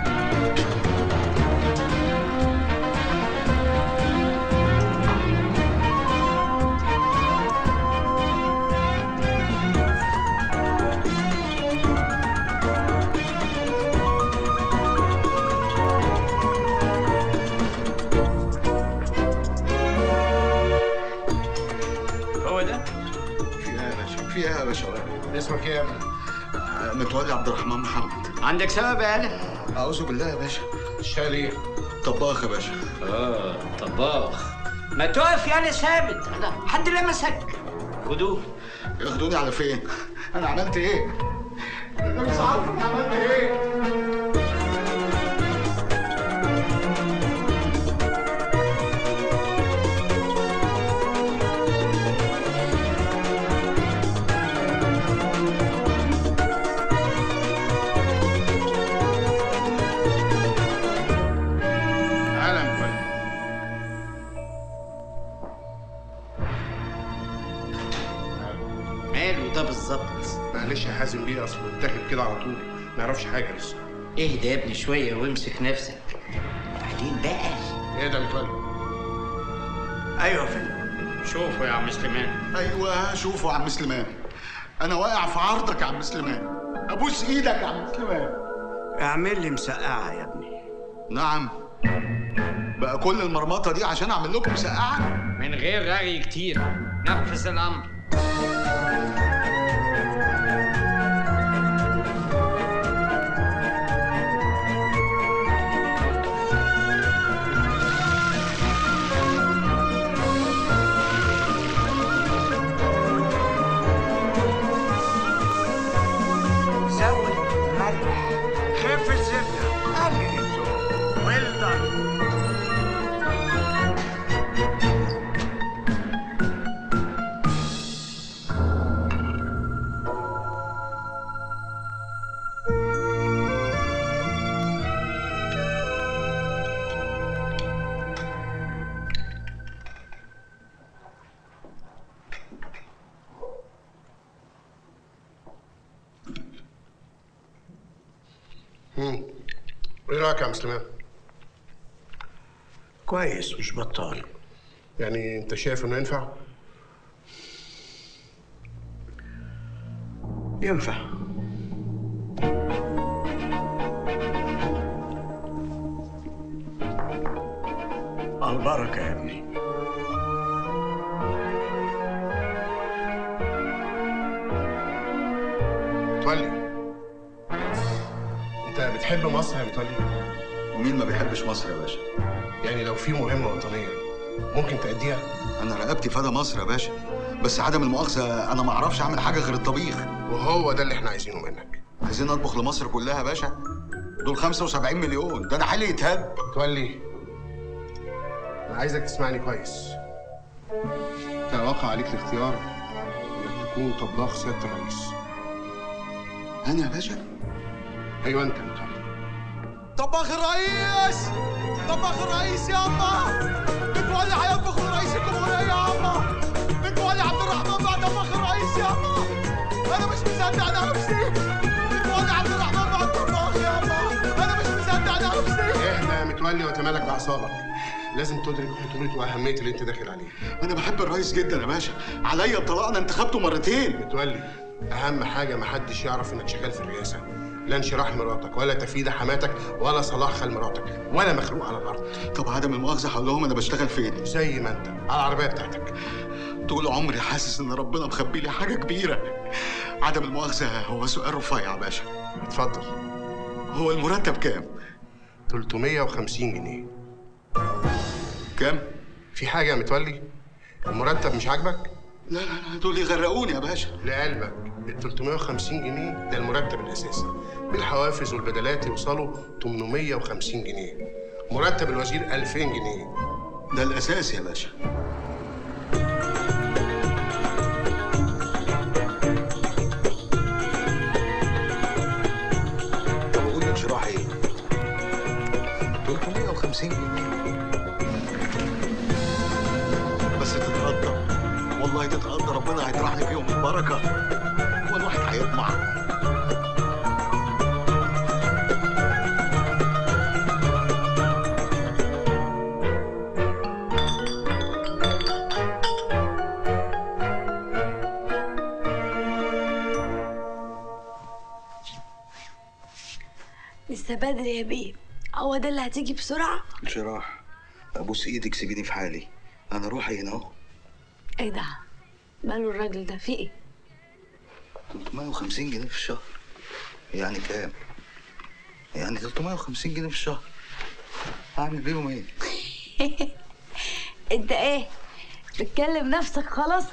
هو ده في ايه يا باشا؟ في ايه يا باشا؟ اسمك ايه يا ابني؟ متولي عبد الرحمن محمد عندك سبب يا هلا؟ اعوذ بالله يا باشا تشتغل ايه؟ طباخ يا باشا اه طباخ ما تقف يا ثابت أنا- حد لمسك خدوه ياخدوني على فين؟ انا عملت ايه؟ انا مش عارف انا عملت ايه؟ تعالى يا متولي ماله ده بالظبط معلش يا حازم بيه اصله اتاخد كده على طول ما يعرفش حاجه لسه اهدى يا ابني شويه وامسك نفسك بعدين بقى ايه ده متولي؟ ايوه يا فندم شوفوا يا عم سليمان ايوه شوفوا يا عم سليمان انا واقع في عرضك يا عم سليمان ابوس ايدك يا عم سليمان اعمل لي مسقعه يا ابني نعم بقى كل المرمطه دي عشان اعمل لكم مسقعه من غير رغي كتير نفذ الامر زود ملح خف الزبده قلل الزيت ويل دان امم ايه رايك يا عم سليمان؟ كويس مش بطال يعني انت شايف انه ينفع؟ ينفع البركه يا ابني متولي انت بتحب مصر يا متولي؟ ومين ما بيحبش مصر يا باشا؟ يعني لو في مهمه وطنيه ممكن تأديها؟ انا رقبتي فدا مصر يا باشا بس عدم المؤاخذه انا ما اعرفش اعمل حاجه غير الطبيخ وهو ده اللي احنا عايزينه منك عايزين اطبخ لمصر كلها يا باشا دول 75 مليون ده انا حالي يتهد متولي انا عايزك تسمعني كويس انت واقع عليك الاختيار انك تكون طباخ سياده الرئيس انا يا باشا ايوه انت متولي طباخ الرئيس طباخ الرئيس يا الله متولي هيطبخ لرئيس الجمهوريه يا الله متولي عبد الرحمن بقى طباخ الرئيس يا الله انا مش مصدق نفسي متولي عبد الرحمن بقى طباخ يا الله انا مش مصدق نفسي اهدى يا متولي وتمالك باعصابك لازم تدرك خطوره واهميه اللي انت داخل عليه انا بحب الرئيس جدا يا باشا عليا الطلاق انا انتخبته مرتين متولي اهم حاجه محدش يعرف انك شغال في الرئاسه لا انشراح مراتك ولا تفيد حماتك ولا صلاح خال مراتك ولا مخلوق على الارض طب عدم المؤاخذه هقول لهم انا بشتغل فين زي ما انت على العربيه بتاعتك طول عمري حاسس ان ربنا مخبي لي حاجه كبيره عدم المؤاخذه هو سؤال رفيع يا باشا اتفضل هو المرتب كام 350 جنيه كام في حاجه يا متولي المرتب مش عاجبك لا لا لا دول يغرقوني يا باشا لقلبك ال 350 جنيه ده المرتب الاساسي بالحوافز والبدلات يوصلوا 850 جنيه مرتب الوزير 2000 جنيه ده الاساس يا باشا طب قول لي انشراح ايه 350 350 جنيه بس تتقدر والله تتقدر ربنا هيطرح لي فيهم البركه هو الواحد هيطمع لسه بدري يا بيه هو ده اللي هتيجي بسرعة شراح ابوس ايدك سيبيني في حالي انا روحي هنا اهو ايه ده ماله الراجل ده في ايه 350 جنيه في الشهر يعني كام؟ يعني 350 جنيه في الشهر هعمل بيهم ايه؟ انت ايه بتكلم نفسك خلاص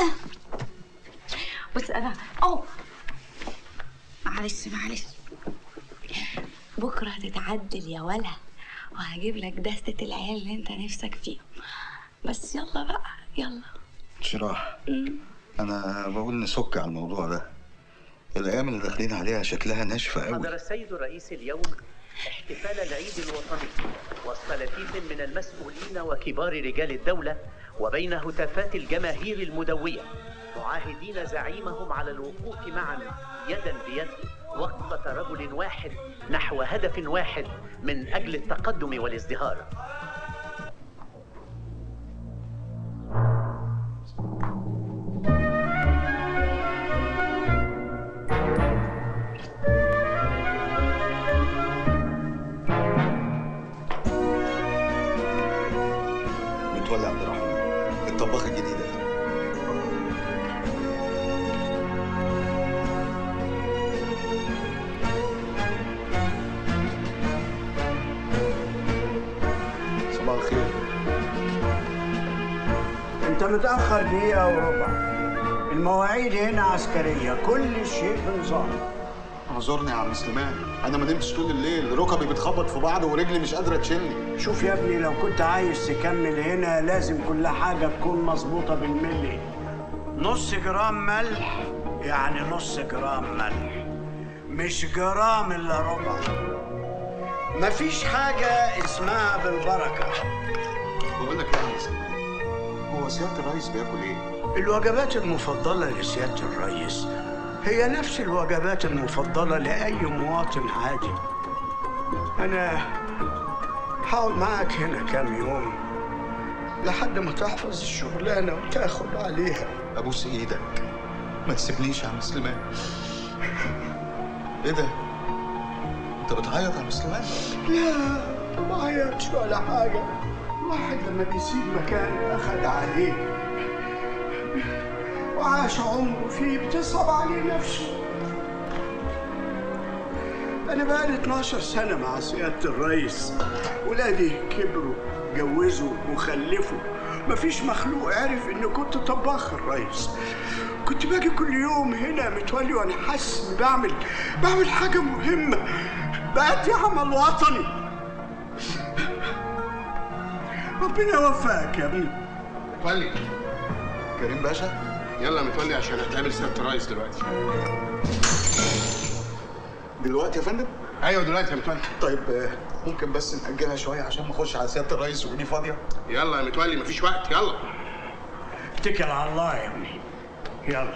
بص انا اوه معلش معلش بكره هتتعدل يا ولا وهجيب لك دستة العيال اللي انت نفسك فيهم بس يلا بقى يلا شراح انا بقول نسك على الموضوع ده الايام اللي داخلين عليها شكلها ناشفه قوي حضر السيد الرئيس اليوم احتفال العيد الوطني وسط لفيف من المسؤولين وكبار رجال الدولة وبين هتافات الجماهير المدوية معاهدين زعيمهم على الوقوف معا يدا بيد وقفة رجل واحد نحو هدف واحد من أجل التقدم والازدهار متولي عبد الرحمن الطباخه الجديده صباح الخير انت متاخر دقيقه وربع المواعيد هنا عسكريه كل شيء بنظام اعذرني يا عم سليمان انا ما نمتش طول الليل ركبي بتخبط في بعض ورجلي مش قادره تشيلني شوف يا ابني لو كنت عايز تكمل هنا لازم كل حاجه تكون مظبوطه بالملي نص جرام ملح يعني نص جرام ملح مش جرام الا ربع مفيش حاجه اسمها بالبركه بقول لك ايه يا عم سليمان هو سياده الرئيس بياكل ايه؟ الوجبات المفضلة لسيادة الرئيس هي نفس الوجبات المفضلة لأي مواطن عادي أنا هقعد معاك هنا كام يوم لحد ما تحفظ الشغلانة وتاخد عليها ابوس ايدك ما تسيبنيش يا عم سليمان ايه ده؟ انت بتعيط يا عم سليمان؟ لا ما بعيطش ولا حاجة الواحد لما بيسيب مكان أخد عليه وعاش عمره فيه بتصعب عليه نفسه أنا بقالي 12 سنة مع سيادة الرئيس ولادي كبروا جوزوا وخلفوا مفيش مخلوق عرف إني كنت طباخ الرئيس كنت باجي كل يوم هنا متولي وأنا حاسس إني بعمل بعمل حاجة مهمة بأدي عمل وطني ربنا يوفقك يا ابني متولي كريم باشا يلا يا متولي عشان هتقابل سياده الرئيس دلوقتي دلوقتي يا فندم؟ ايوه دلوقتي يا متولي طيب آه، ممكن بس نأجلها شوية عشان ما اخش على سيادة الرئيس ودي فاضية يلا يا متولي مفيش وقت يلا اتكل على الله يا ابني يلا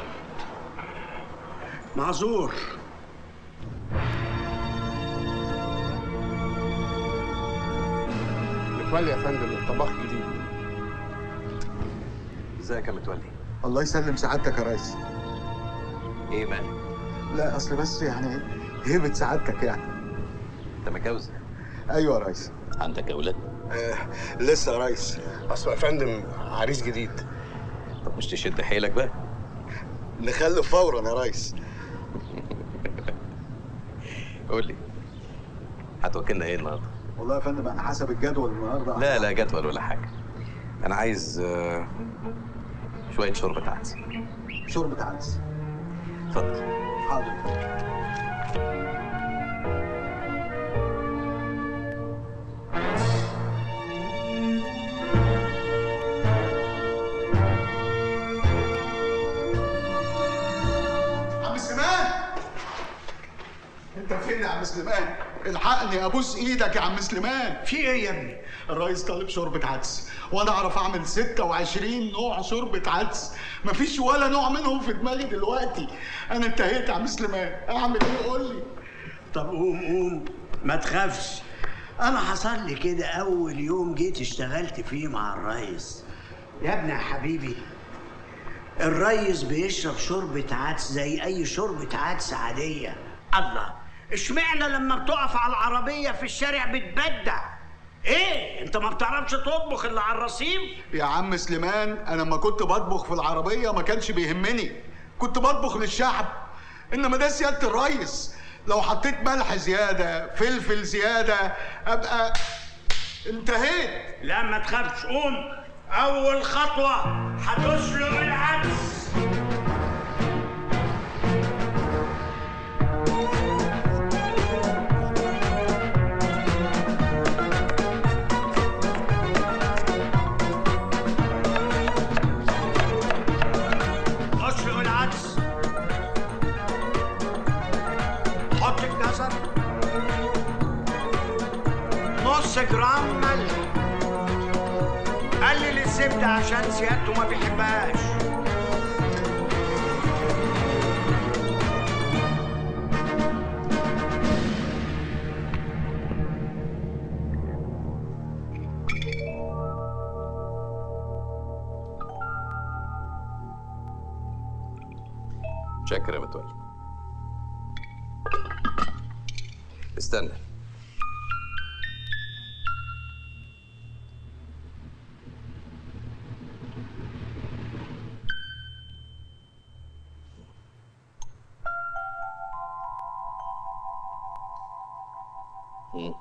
معذور متولي يا فندم الطباخ جديد ازيك يا متولي الله يسلم سعادتك يا ريس ايه مالك لا اصل بس يعني هيبة سعادتك يعني انت متجوز ايوه يا ريس عندك اولاد آه لسه يا ريس اصل يا فندم عريس جديد طب مش تشد حيلك بقى نخلف فورا يا ريس قول لي هتوكلنا ايه النهارده والله يا فندم انا حسب الجدول النهارده لا لا جدول ولا حاجه انا عايز آه، شويه شوربه عدس شوربة عدس اتفضل حاضر عم سليمان انت فين يا عم سليمان الحقني ابوس ايدك يا عم سليمان في ايه يا ابني الرئيس طالب شوربه عدس وانا اعرف اعمل 26 نوع شوربه عدس مفيش ولا نوع منهم في دماغي دلوقتي انا انتهيت يا عم سليمان اعمل ايه قول لي طب قوم قوم ما تخافش انا حصل لي كده اول يوم جيت اشتغلت فيه مع الريس يا ابني يا حبيبي الريس بيشرب شوربة عدس زي أي شوربة عدس عادية الله اشمعنى لما بتقف على العربية في الشارع بتبدع ايه انت ما بتعرفش تطبخ الا على الرصيف يا عم سليمان انا لما كنت بطبخ في العربيه ما كانش بيهمني كنت بطبخ للشعب انما ده سياده الريس لو حطيت ملح زياده فلفل زياده ابقى انتهيت لا ما تخافش قوم اول خطوة هتسلق العدس اسلق العدس حط الجزر نص جرام ملح قلل الزبدة عشان سيادته ما بيحبهاش شكرا يا متولي استنى مم.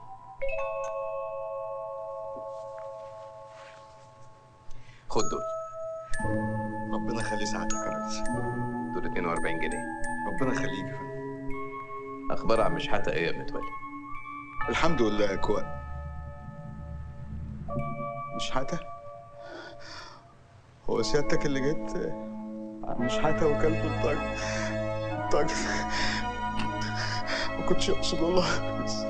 خد دول ربنا يخلي سعادتك يا ريس دول 42 جنيه ربنا يخليك يا فندم. اخبار عم شحاته ايه يا متولي الحمد لله يا كوان مش حتى هو سيادتك اللي جيت مش حتى وكلت الطاج الطاج ما كنتش اقصد والله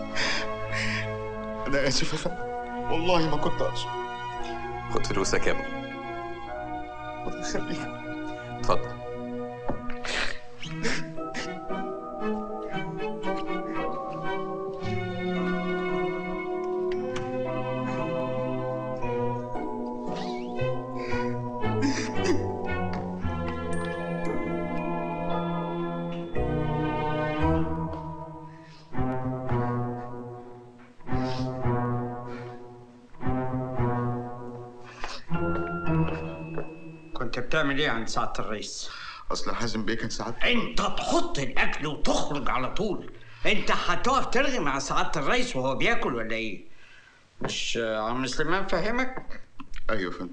انا اسف يا فندم والله ما كنت اقصد خد فلوسك يا ابني الله يخليك اتفضل كنت بتعمل ايه عند سعادة الرئيس؟ اصل حازم بيه كان ساعات انت تحط الاكل وتخرج على طول انت هتقف ترغي مع سعادة الرئيس وهو بياكل ولا ايه؟ مش عم سليمان فاهمك؟ ايوه فندم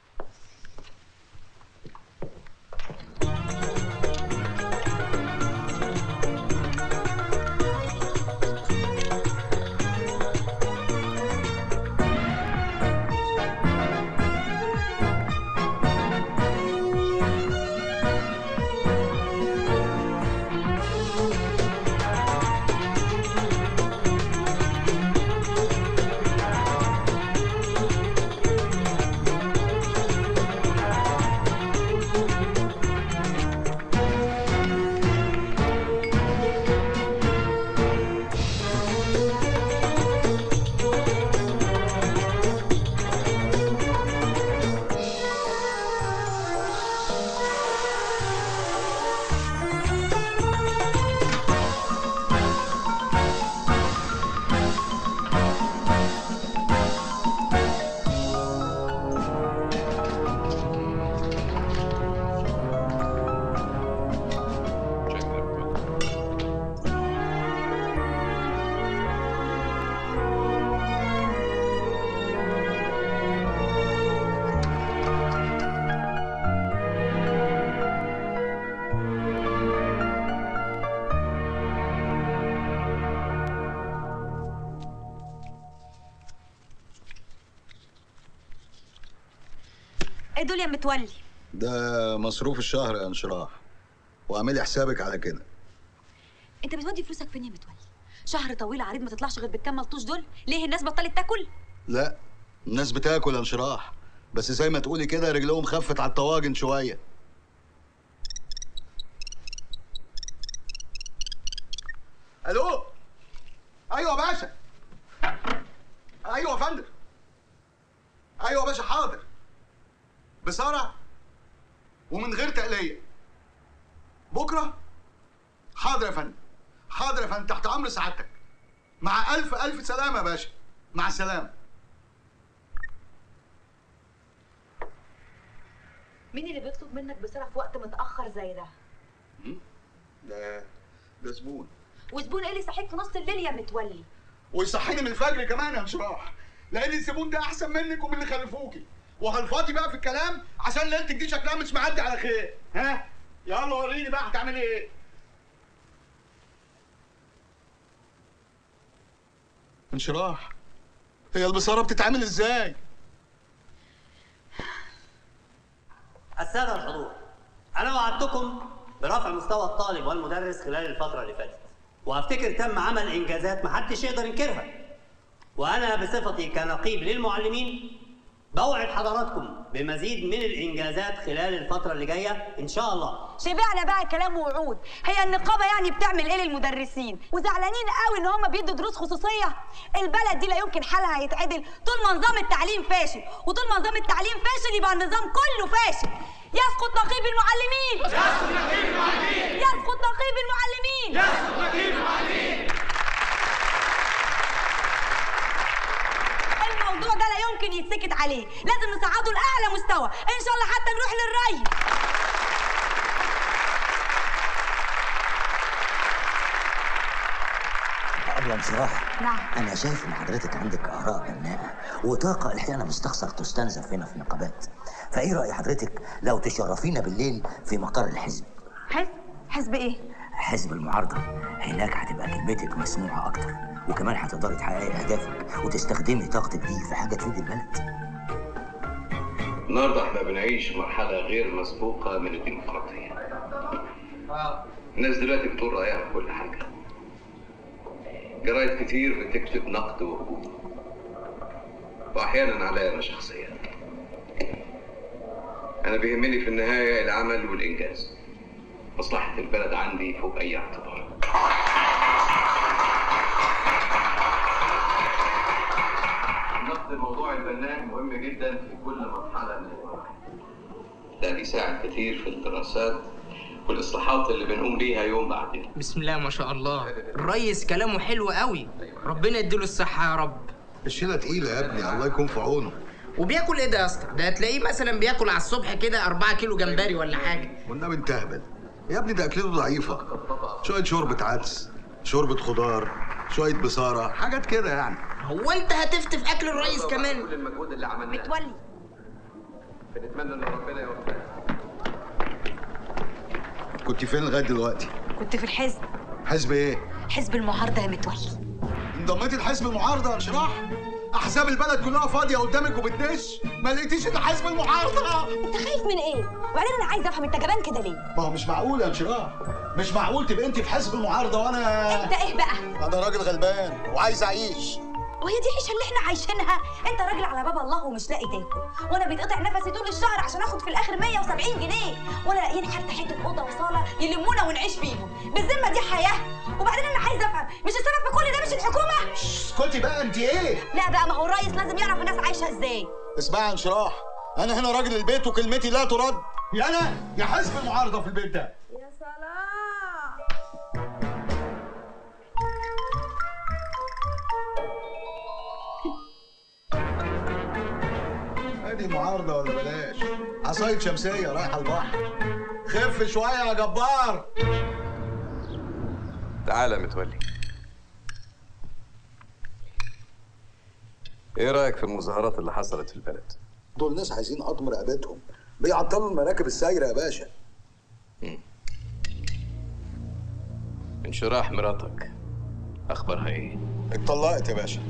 ايه دول يا متولي ده مصروف الشهر يا انشراح واعملي حسابك على كده انت بتودي فلوسك فين يا متولي شهر طويل عريض ما تطلعش غير بالكام ملطوش دول ليه الناس بطلت تاكل لا الناس بتاكل يا انشراح بس زي ما تقولي كده رجلهم خفت على الطواجن شويه الو ايوه يا باشا ايوه يا فندم ايوه يا باشا حاضر بسرعه ومن غير تقليه بكره حاضر يا فندم حاضر يا فندم تحت امر سعادتك مع الف الف سلامه يا باشا مع السلامه مين اللي بيطلب منك بسرعه في وقت متاخر زي ده ده ده زبون وزبون ايه اللي يصحيك في نص الليل يا متولي ويصحيني من الفجر كمان يا انشراح لان الزبون ده احسن منك ومن اللي خلفوكي وهلفاطي بقى في الكلام عشان ليلتك دي شكلها مش معدي على خير ها يلا وريني بقى هتعملي ايه انشراح هي البصاره بتتعمل ازاي السادة الحضور أنا وعدتكم برفع مستوى الطالب والمدرس خلال الفترة اللي فاتت وأفتكر تم عمل إنجازات محدش يقدر ينكرها وأنا بصفتي كنقيب للمعلمين بوعد حضراتكم بمزيد من الإنجازات خلال الفترة اللي جاية إن شاء الله شبعنا بقى كلام ووعود هي النقابه يعني بتعمل ايه للمدرسين وزعلانين قوي ان هم بيدوا دروس خصوصيه البلد دي لا يمكن حالها هيتعدل طول ما نظام التعليم فاشل وطول ما نظام التعليم فاشل يبقى النظام كله فاشل يسقط نقيب المعلمين يسقط نقيب المعلمين يسقط نقيب المعلمين يسقط نقيب المعلمين الموضوع ده لا يمكن يتسكت عليه لازم نصعده لاعلى مستوى ان شاء الله حتى نروح للري قبل انصراح نعم انا شايف ان حضرتك عندك اراء بناءه وطاقه احيانا مستخسر تستنزف هنا في النقابات فايه راي حضرتك لو تشرفينا بالليل في مقر الحزب حزب حزب ايه حزب المعارضه هناك هتبقى كلمتك مسموعه اكتر وكمان هتقدري تحققي اهدافك وتستخدمي طاقتك دي في حاجه تفيد البلد النهارده احنا بنعيش مرحلة غير مسبوقة من الديمقراطية. الناس دلوقتي بتقول رأيها في كل حاجة. جرايد كتير بتكتب نقد وهجوم. وأحيانا عليا أنا شخصيا. أنا بيهمني في النهاية العمل والإنجاز. مصلحة البلد عندي فوق أي اعتبار. نقد الموضوع البناء مهم جدا في كل مرحلة من المراحل. ده بيساعد كتير في الدراسات والإصلاحات اللي بنقوم بيها يوم بعد يوم. بسم الله ما شاء الله الريس كلامه حلو قوي ربنا يديله الصحة يا رب الشيله تقيله يا ابني الله يكون في عونه وبياكل ايه ده يا اسطى؟ ده هتلاقيه مثلا بياكل على الصبح كده 4 كيلو جمبري ولا حاجة والنبي انت اهبل يا ابني ده اكلته ضعيفه شويه شوربه عدس شوربه خضار شويه بصاره حاجات كده يعني هو انت هتفتف اكل الريس كمان كل المجهود اللي عملناه متولي بنتمنى ان ربنا يوفقنا. كنت فين لغايه دلوقتي كنت في الحزب حزب ايه حزب المعارضه يا متولي انضميتي لحزب المعارضه يا شراح احزاب البلد كلها فاضيه قدامك وبتدش ما لقيتيش الا حزب المعارضه انت خايف من ايه وبعدين انا عايزه افهم انت جبان كده ليه ما هو مش معقول يا انشراح مش معقول تبقى انت في حزب المعارضه وانا انت ايه بقى انا راجل غلبان وعايز اعيش وهي دي العيشه اللي احنا عايشينها انت راجل على باب الله ومش لاقي تاكل وانا بيتقطع نفسي طول الشهر عشان اخد في الاخر 170 جنيه ولا لاقيين حتى حته اوضه وصاله يلمونا ونعيش فيهم بالذمه دي حياه وبعدين انا عايزه افهم مش السبب في كل ده مش الحكومه اسكتي بقى انت ايه لا بقى ما هو الريس لازم يعرف الناس عايشه ازاي اسمعي يا انشراح انا هنا راجل البيت وكلمتي لا ترد يا انا يا حزب المعارضه في البيت ده يا سلام ادي معارضه ولا بلاش عصايه شمسيه رايحه البحر خف شويه يا جبار تعالى يا متولي. ايه رأيك في المظاهرات اللي حصلت في البلد؟ دول ناس عايزين قطم رقبتهم بيعطلوا المراكب السايره يا باشا انشراح مراتك اخبارها ايه؟ اتطلقت يا باشا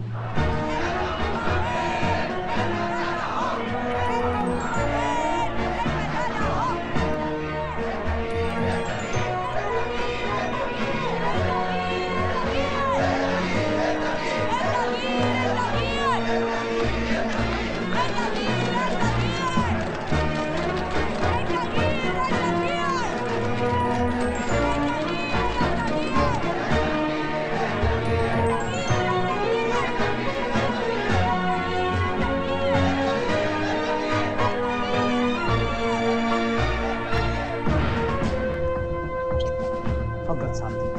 اتفضل سعادتك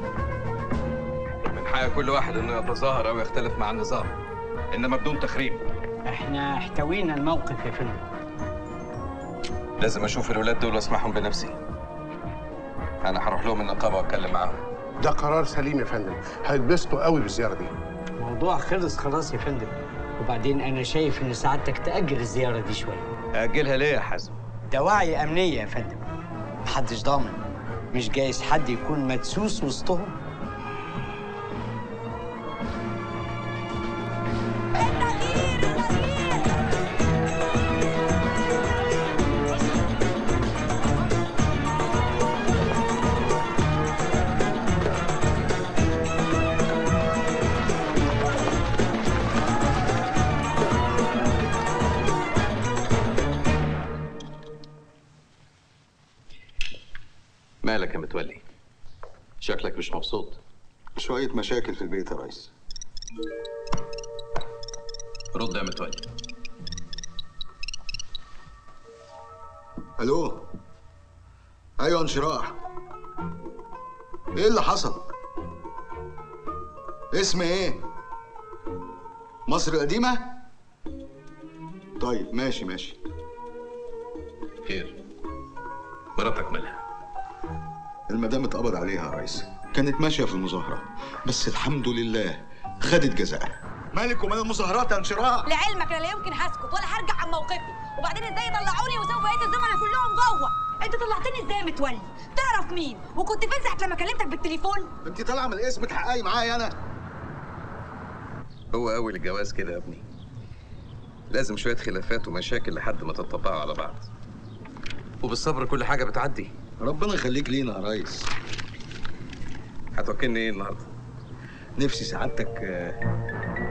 من حق كل واحد انه يتظاهر او يختلف مع النظام انما بدون تخريب احنا احتوينا الموقف يا فندم لازم اشوف الولاد دول واسمعهم بنفسي انا هروح لهم النقابه واتكلم معاهم ده قرار سليم يا فندم هيتبسطوا قوي بالزياره دي الموضوع خلص خلاص يا فندم وبعدين انا شايف ان سعادتك تاجل الزياره دي شويه اجلها ليه يا حازم دواعي امنيه يا فندم محدش ضامن مش جايز حد يكون مدسوس وسطهم مالك يا متولي شكلك مش مبسوط شوية مشاكل في البيت يا ريس رد يا متولي الو ايوه انشراح ايه اللي حصل اسم ايه مصر القديمة طيب ماشي ماشي خير مراتك مالها المدام اتقبض عليها يا ريس كانت ماشية في المظاهرة بس الحمد لله خدت جزاءها مالك ومال المظاهرات يا انشراح لعلمك انا لا يمكن هسكت ولا هرجع عن موقفي وبعدين ازاي طلعوني وسابوا بقيه الزملاء كلهم جوه انت طلعتني ازاي يا متولي تعرف مين وكنت فين ساعه لما كلمتك بالتليفون انت طالعه من الاسم تحققي معايا انا هو اول الجواز كده يا ابني لازم شويه خلافات ومشاكل لحد ما تتطبعوا على بعض وبالصبر كل حاجه بتعدي ربنا يخليك لينا يا ريس هتوكلني ايه النهارده نفسي سعادتك آه،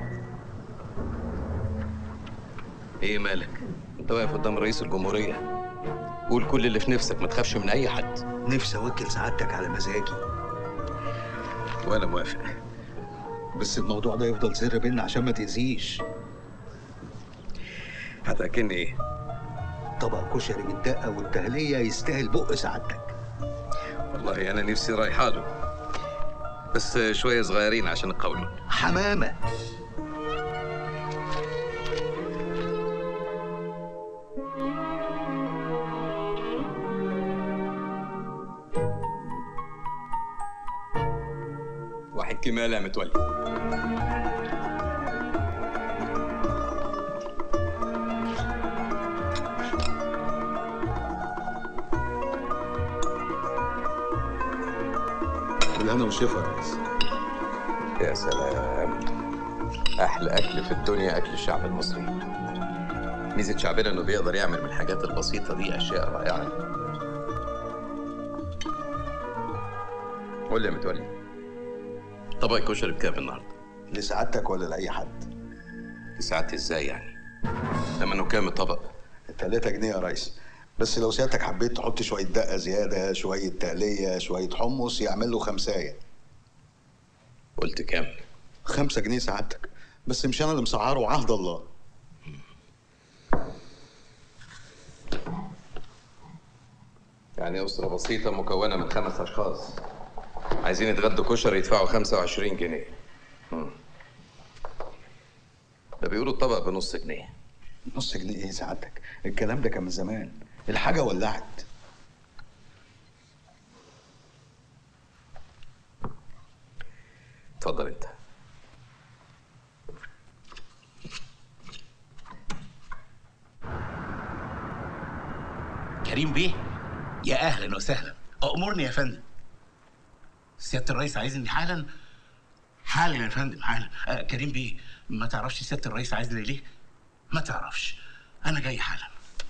ايه مالك انت واقف قدام رئيس الجمهوريه قول كل اللي في نفسك ما تخافش من اي حد نفسي اوكل سعادتك على مزاجي وانا موافق بس الموضوع ده يفضل سر بينا عشان ما تأذيش هتاكلني ايه طبق كشري بالدقة والتهلية يستاهل بق سعادتك والله انا نفسي رايحه له بس شويه صغيرين عشان القولون حمامة واحد كمال يا متولي بالهنا والشفا يا ريس يا سلام احلى اكل في الدنيا اكل الشعب المصري ميزه شعبنا انه بيقدر يعمل من الحاجات البسيطه دي اشياء رائعه قول لي يا متولي طبق الكشري بكام النهارده لسعادتك ولا لأي حد ساعتي ازاي يعني ثمنه كام الطبق 3 جنيه يا ريس بس لو سيادتك حبيت تحط شوية دقة زيادة شوية تقلية شوية حمص يعمل له خمساية قلت كام خمسة جنيه سعادتك بس مش أنا اللي مسعره عهد الله يعني أسرة بسيطة مكونة من خمس أشخاص عايزين يتغدوا كشري يدفعوا 25 جنيه مم. ده بيقولوا الطبق بنص جنيه نص جنيه ايه سعادتك الكلام ده كان من زمان الحاجة ولعت اتفضل انت كريم بيه يا اهلا وسهلا امرني يا فندم سياده الرئيس عايزني حالا حالا يا فندم حالا آه كريم بيه ما تعرفش سياده الرئيس عايزني ليه ما تعرفش انا جاي حالا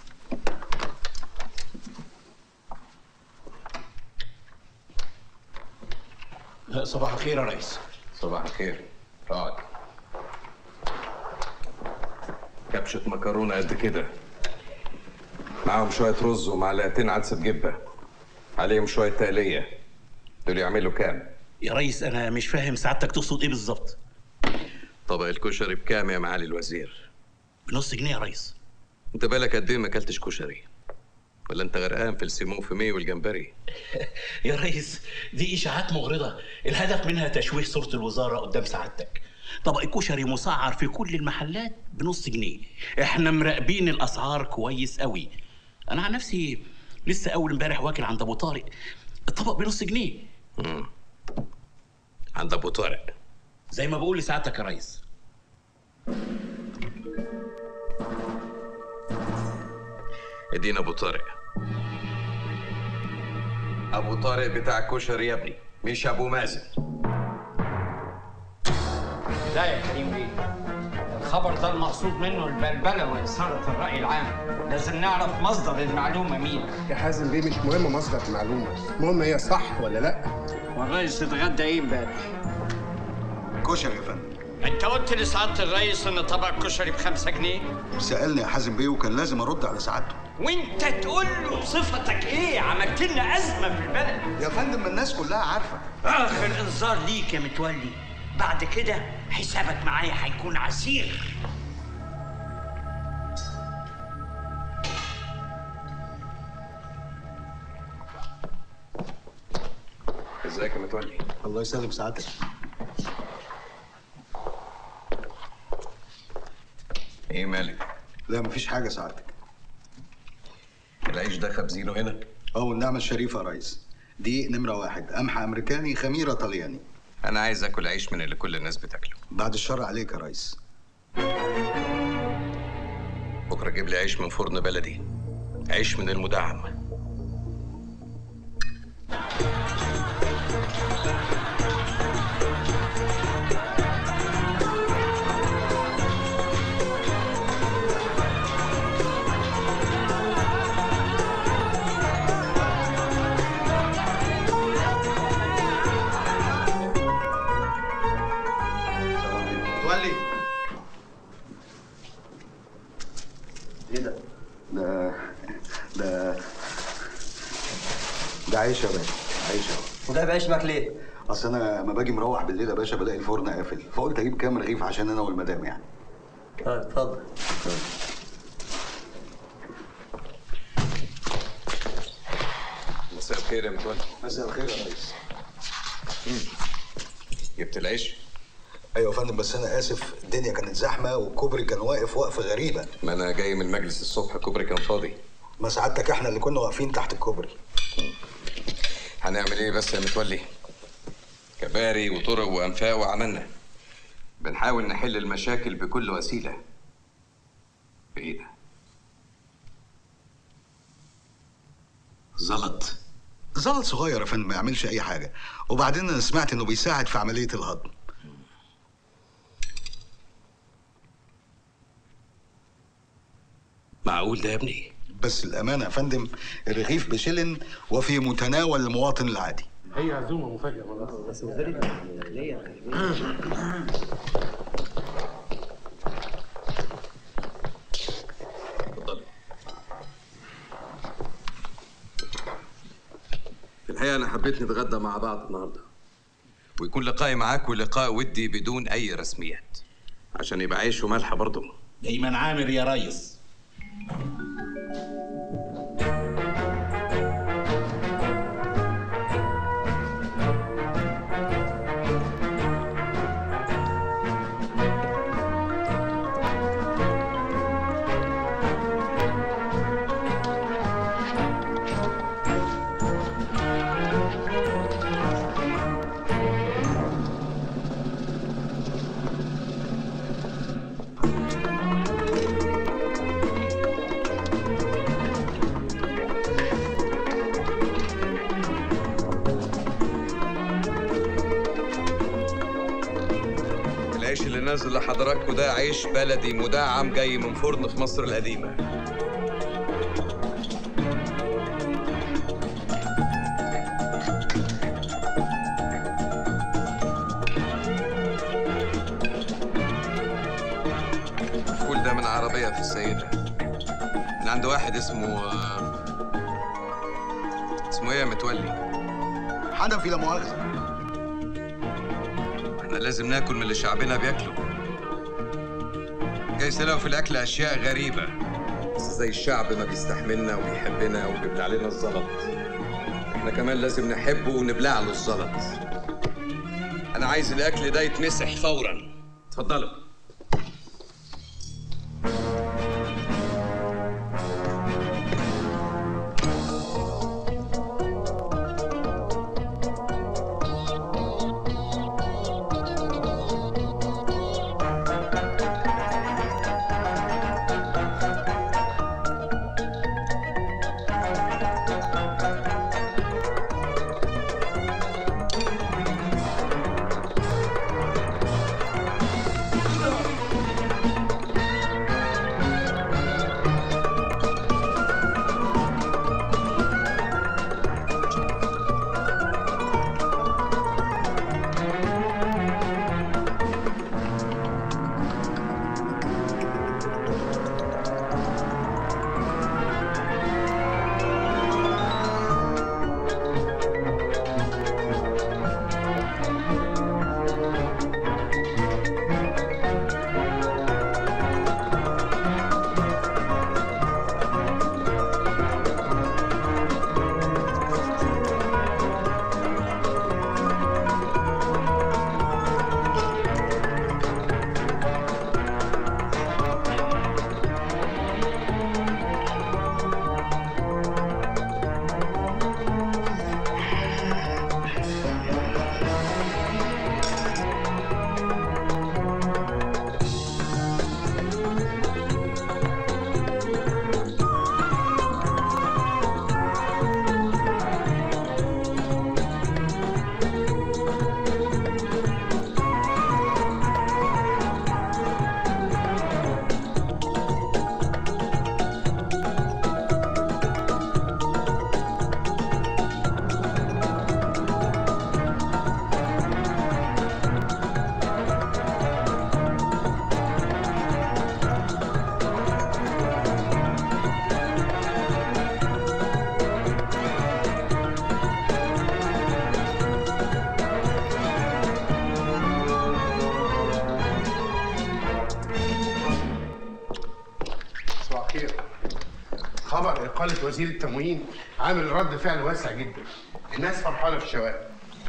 آه، صباح الخير يا ريس صباح الخير اقعد كبشة مكرونة قد كده معاهم شوية رز ومعلقتين عدس بجبة عليهم شوية تقلية دول يعملوا كام؟ يا ريس انا مش فاهم سعادتك تقصد ايه بالظبط طبق الكشري بكام يا معالي الوزير؟ بنص جنيه يا ريس انت بالك قد ايه ما اكلتش كشري؟ ولا انت غرقان في السيمون في مي والجمبري؟ يا ريس دي اشاعات مغرضه الهدف منها تشويه صوره الوزاره قدام سعادتك طبق الكشري مسعر في كل المحلات بنص جنيه احنا مراقبين الاسعار كويس قوي انا عن نفسي لسه اول امبارح واكل عند ابو طارق الطبق بنص جنيه مم. عند ابو طارق زي ما بقول لسعادتك يا ريس ادينا ابو طارق ابو طارق بتاع الكشري يا ابني مش ابو مازن لا يا كريم بيه الخبر ده المقصود منه البلبله واثاره الراي العام لازم نعرف مصدر المعلومه مين يا حازم بيه مش مهم مصدر المعلومه المهم هي صح ولا لا والرئيس اتغدى ايه امبارح كشري يا فندم انت قلت لسعاده الرئيس ان طبق الكشري بخمسة جنيه سالني يا حازم بيه وكان لازم ارد على سعادته وانت تقول له بصفتك ايه عملت لنا ازمه في البلد يا فندم ما الناس كلها عارفه اخر انذار ليك يا متولي بعد كده حسابك معايا هيكون عسير ازيك يا متولي الله يسلم سعادتك ايه مالك لا مفيش حاجه سعادتك العيش ده خبزينه هنا اه والنعمه الشريفه يا ريس دي نمره واحد قمح امريكاني خميره طلياني انا عايز اكل عيش من اللي كل الناس بتاكله بعد الشر عليك يا ريس بكره جيب لي عيش من فرن بلدي عيش من المدعم متولي ايه ده؟ ده ده ده عيش يا باشا عيش اهو وده بعيش معاك ليه؟ اصل انا لما باجي مروح بالليل يا باشا بلاقي الفرن قافل فقلت اجيب كام رغيف عشان انا والمدام يعني طيب اتفضل مساء الخير يا متولي مساء الخير يا ريس جبت العيش ايوه يا فندم بس انا اسف الدنيا كانت زحمه والكوبري كان واقف وقفه غريبه ما انا جاي من المجلس الصبح الكوبري كان فاضي ما سعادتك احنا اللي كنا واقفين تحت الكوبري هنعمل ايه بس يا متولي كباري وطرق وانفاق وعملنا بنحاول نحل المشاكل بكل وسيله بايه ده زلط زلط صغير يا فندم ما يعملش اي حاجه وبعدين انا سمعت انه بيساعد في عمليه الهضم معقول ده يا ابني بس الامانه يا فندم الرغيف بشلن وفي متناول المواطن العادي هي عزومه مفاجاه بس في الحقيقه انا حبيت نتغدى مع بعض النهارده ويكون لقائي معاك لقاء ودي بدون اي رسميات عشان يبقى عيش وملح برضه دايما عامر يا ريس العيش اللي نازل لحضراتكم ده عيش بلدي مدعم جاي من فرن في مصر القديمه الفول ده من انا عربيه في السيده من عند واحد اسمه آه، اسمه ايه يا متولي حنفي لا مؤاخذه احنا لازم ناكل من اللي شعبنا بياكله جاي لو في الاكل اشياء غريبه بس زي الشعب ما بيستحملنا وبيحبنا وبيبلع لنا الزلط احنا كمان لازم نحبه ونبلع له الزلط انا عايز الاكل ده يتمسح فورا اتفضلوا صباح الخير خبر إقالة وزير التموين عامل رد فعل واسع جدا الناس فرحانة في الشوارع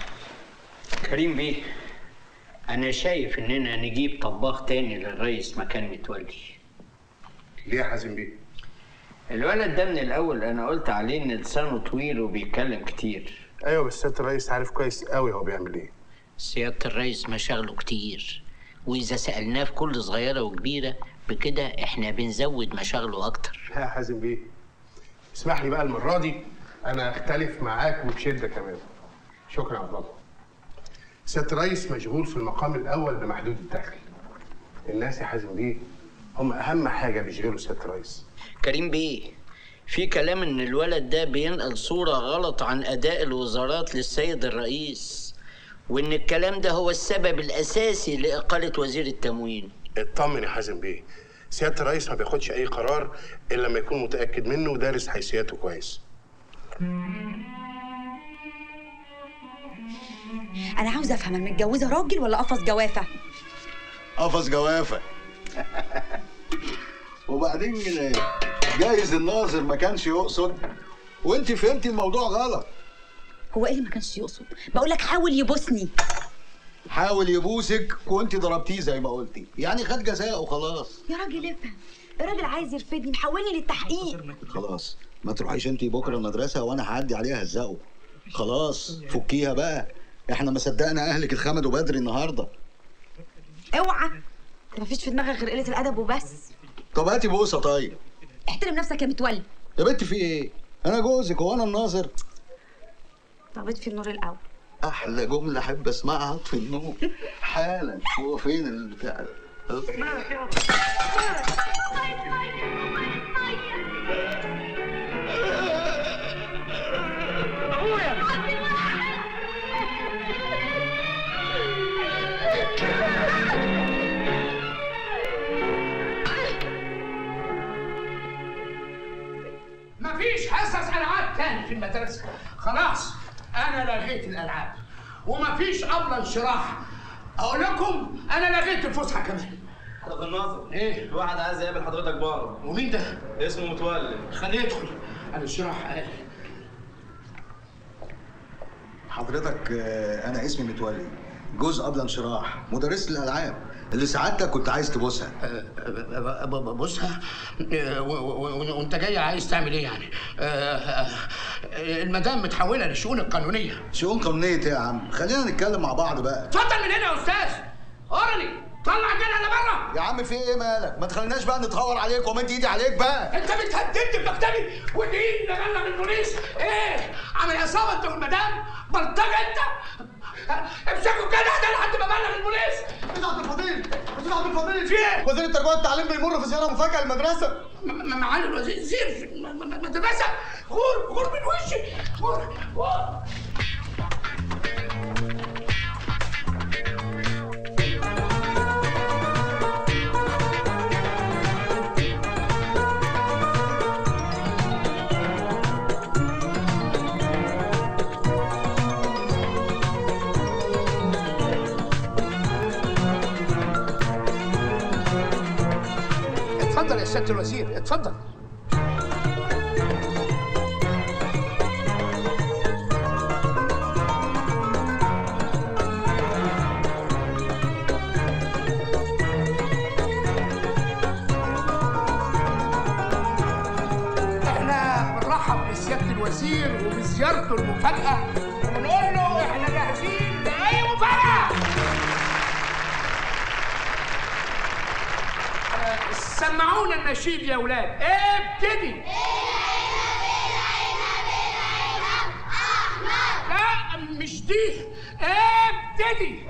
كريم بيه أنا شايف إننا نجيب طباخ تاني للرئيس مكان متولي ليه يا حازم بيه؟ الولد ده من الأول أنا قلت عليه إن لسانه طويل وبيتكلم كتير ايوه بس سياده الرئيس عارف كويس قوي هو بيعمل ايه سيادة الرئيس مشاغله كتير وإذا سألناه في كل صغيرة وكبيرة بكده إحنا بنزود مشاغله أكتر لا يا حازم بيه اسمح لي بقى المره دي انا اختلف معاك وبشده كمان شكرا يا عبد الله سياده الرئيس مشغول في المقام الاول بمحدود الدخل الناس يا حازم بيه هم اهم حاجه بيشغلوا سياده الرئيس كريم بيه في كلام إن الولد ده بينقل صورة غلط عن أداء الوزارات للسيد الرئيس وإن الكلام ده هو السبب الأساسي لإقالة وزير التموين اطمن يا حازم بيه سياده الرئيس ما بياخدش اي قرار الا لما يكون متاكد منه ودارس حيثياته كويس انا عاوزه افهم انا متجوزه راجل ولا قفص جوافه قفص جوافه وبعدين جايز الناظر ما كانش يقصد وانت فهمتي الموضوع غلط هو ايه اللي ما كانش يقصد بقول لك حاول يبوسني حاول يبوسك وانت ضربتيه زي ما قلتي يعني خد جزاءه وخلاص يا راجل افهم الراجل عايز يرفدني محولني للتحقيق خلاص ما تروحيش انت بكره المدرسه وانا هعدي عليها هزقه خلاص فكيها بقى احنا ما صدقنا اهلك اتخمدوا بدري النهارده اوعى انت مفيش في دماغك غير قله الادب وبس طب هاتي بوسه طيب احترم نفسك يا متولي يا بنت في ايه انا جوزك وانا الناظر طب اطفي النور الاول احلى جمله احب اسمعها في النوم حالا هو فين البتاع مفيش حصص العاب تاني في المدرسه خلاص انا لغيت الالعاب ومفيش ابله انشراح اقول لكم انا لغيت الفسحه كمان طب الناظر ايه الواحد عايز يقابل حضرتك بره ومين ده؟ اسمه متولي خليه يدخل الانشراح قال حضرتك آه، انا اسمي متولي جوز قبل انشراح مدرسة الالعاب اللي سعادتك كنت عايز تبوسها بصها آه، و- و- و- وانت جاي عايز تعمل ايه يعني؟ آه، آه، المدام متحوله للشؤون القانونيه شؤون قانونية ايه يا عم خلينا نتكلم مع بعض بقى اتفضل من هنا يا استاذ اورني طلع الجنة اللي بره يا عم في ايه مالك ما تخليناش بقى نتهور عليك ومد ايدي عليك بقى انت بتهددني بمكتبي ودي اللي بلغ البوليس ايه عامل عصابه انت والمدام بلطجه انت امسكوا كده ده لحد ما بلغ البوليس استاذ عبد الفضيل استاذ عبد الفضيل في ايه؟ وزير التربيه والتعليم بيمر في زياره مفاجاه للمدرسه م- م- معالي الوزير في الم- م- م- المدرسه غور غور من وشي غور غور اتفضل يا سياده الوزير اتفضل احنا بنرحب بسياده الوزير وبزيارته المفاجاه وبنقول له احنا جاهزين لاي مفاجاه آه، سمعونا النشيد يا ولاد ابتدي لا مش دي ابتدي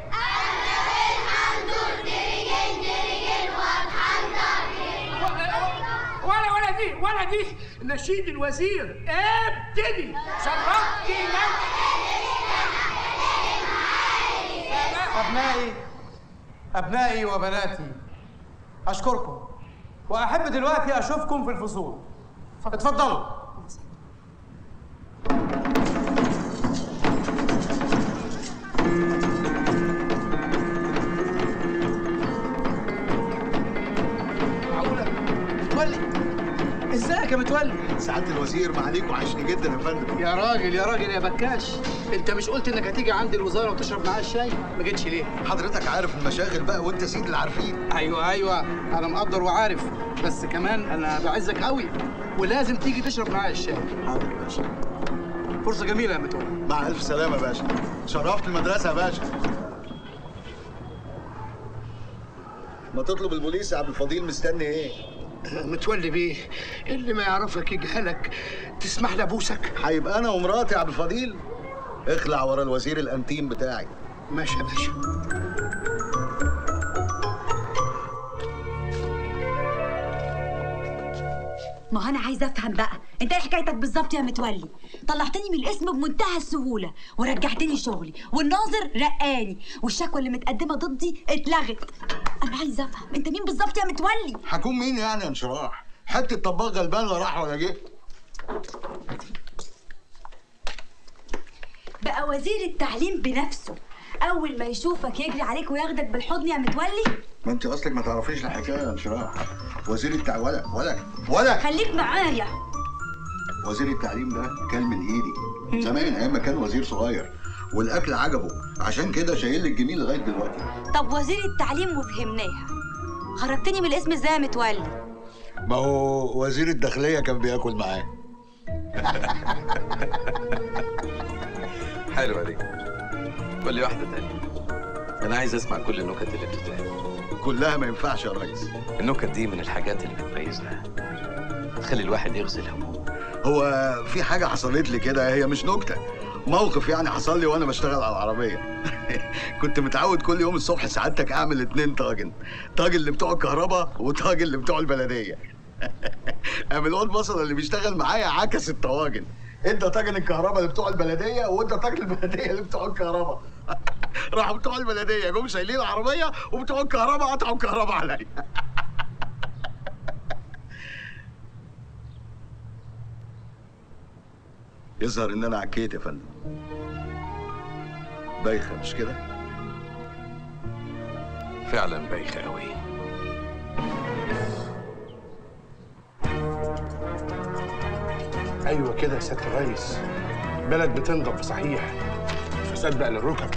ولا ولا دي ولا دي نشيد الوزير ابتدي شرفتي أبنائي أبنائي وبناتي أشكركم وأحب دلوقتي أشوفكم في الفصول اتفضلوا متولي ازيك يا متولي سعاده الوزير معاليك وحشني جدا يا فندم يا راجل يا راجل يا بكاش انت مش قلت انك هتيجي عندي الوزاره وتشرب معايا الشاي ما جيتش ليه حضرتك عارف المشاغل بقى وانت سيد اللي عارفين ايوه ايوه انا مقدر وعارف بس كمان انا بعزك قوي ولازم تيجي تشرب معايا الشاي حاضر يا باشا فرصه جميله يا متولي مع الف سلامه يا باشا شرفت المدرسه يا باشا ما تطلب البوليس يا عبد الفضيل مستني ايه متولي بيه اللي ما يعرفك يجهلك تسمح لي ابوسك هيبقى انا ومراتي يا عبد الفضيل اخلع ورا الوزير الانتيم بتاعي ماشي يا باشا ما هو انا عايزه افهم بقى انت ايه حكايتك بالظبط يا متولي طلعتني من الاسم بمنتهى السهوله ورجعتني شغلي والناظر رقاني والشكوى اللي متقدمه ضدي اتلغت انا عايزه افهم انت مين بالظبط يا متولي هكون مين يعني يا انشراح حته طباخ غلبان لا راح ولا جه بقى وزير التعليم بنفسه اول ما يشوفك يجري عليك وياخدك بالحضن يا متولي ما انت اصلك ما تعرفيش الحكايه يا انشراح وزير التع ولا ولا ولا خليك معايا وزير التعليم ده كان من ايدي زمان ايام ما كان وزير صغير والاكل عجبه عشان كده شايل لي الجميل لغايه دلوقتي طب وزير التعليم وفهمناها خرجتني من الاسم ازاي يا متولي ما هو وزير الداخليه كان بياكل معاه حلوة دي قول لي واحدة تانية أنا عايز أسمع كل النكت اللي بتتقال كلها ما ينفعش يا ريس النكت دي من الحاجات اللي بتميزنا تخلي الواحد يغسل همومه هو في حاجه حصلت لي كده هي مش نكته موقف يعني حصل لي وانا بشتغل على العربيه كنت متعود كل يوم الصبح سعادتك اعمل اتنين طاجن طاجن اللي بتوع الكهرباء وطاجن اللي بتوع البلديه قام الواد بصل اللي بيشتغل معايا عكس الطواجن انت طاجن الكهرباء اللي بتوع البلديه وانت طاجن البلديه اللي بتوع الكهرباء راحوا بتوع البلديه جم شايلين العربيه وبتوع الكهرباء قطعوا الكهرباء عليا يظهر ان انا عكيت يا فندم بايخه مش كده فعلا بايخة قوي ايوه كده يا سياده الريس بلد بتنضب صحيح فساد بقى للركب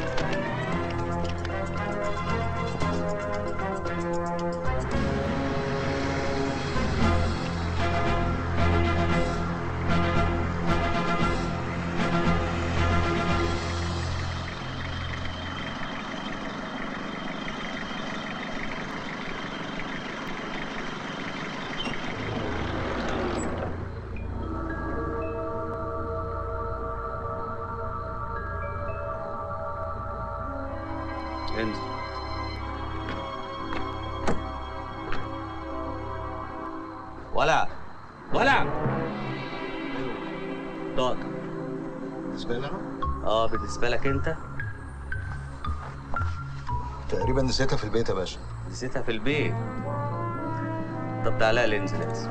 انزل ولا ولا ضاق بالنسبه لي انا اه بالنسبه لك انت تقريبا نسيتها في البيت يا باشا نسيتها في البيت طب تعالى لي انزل انزل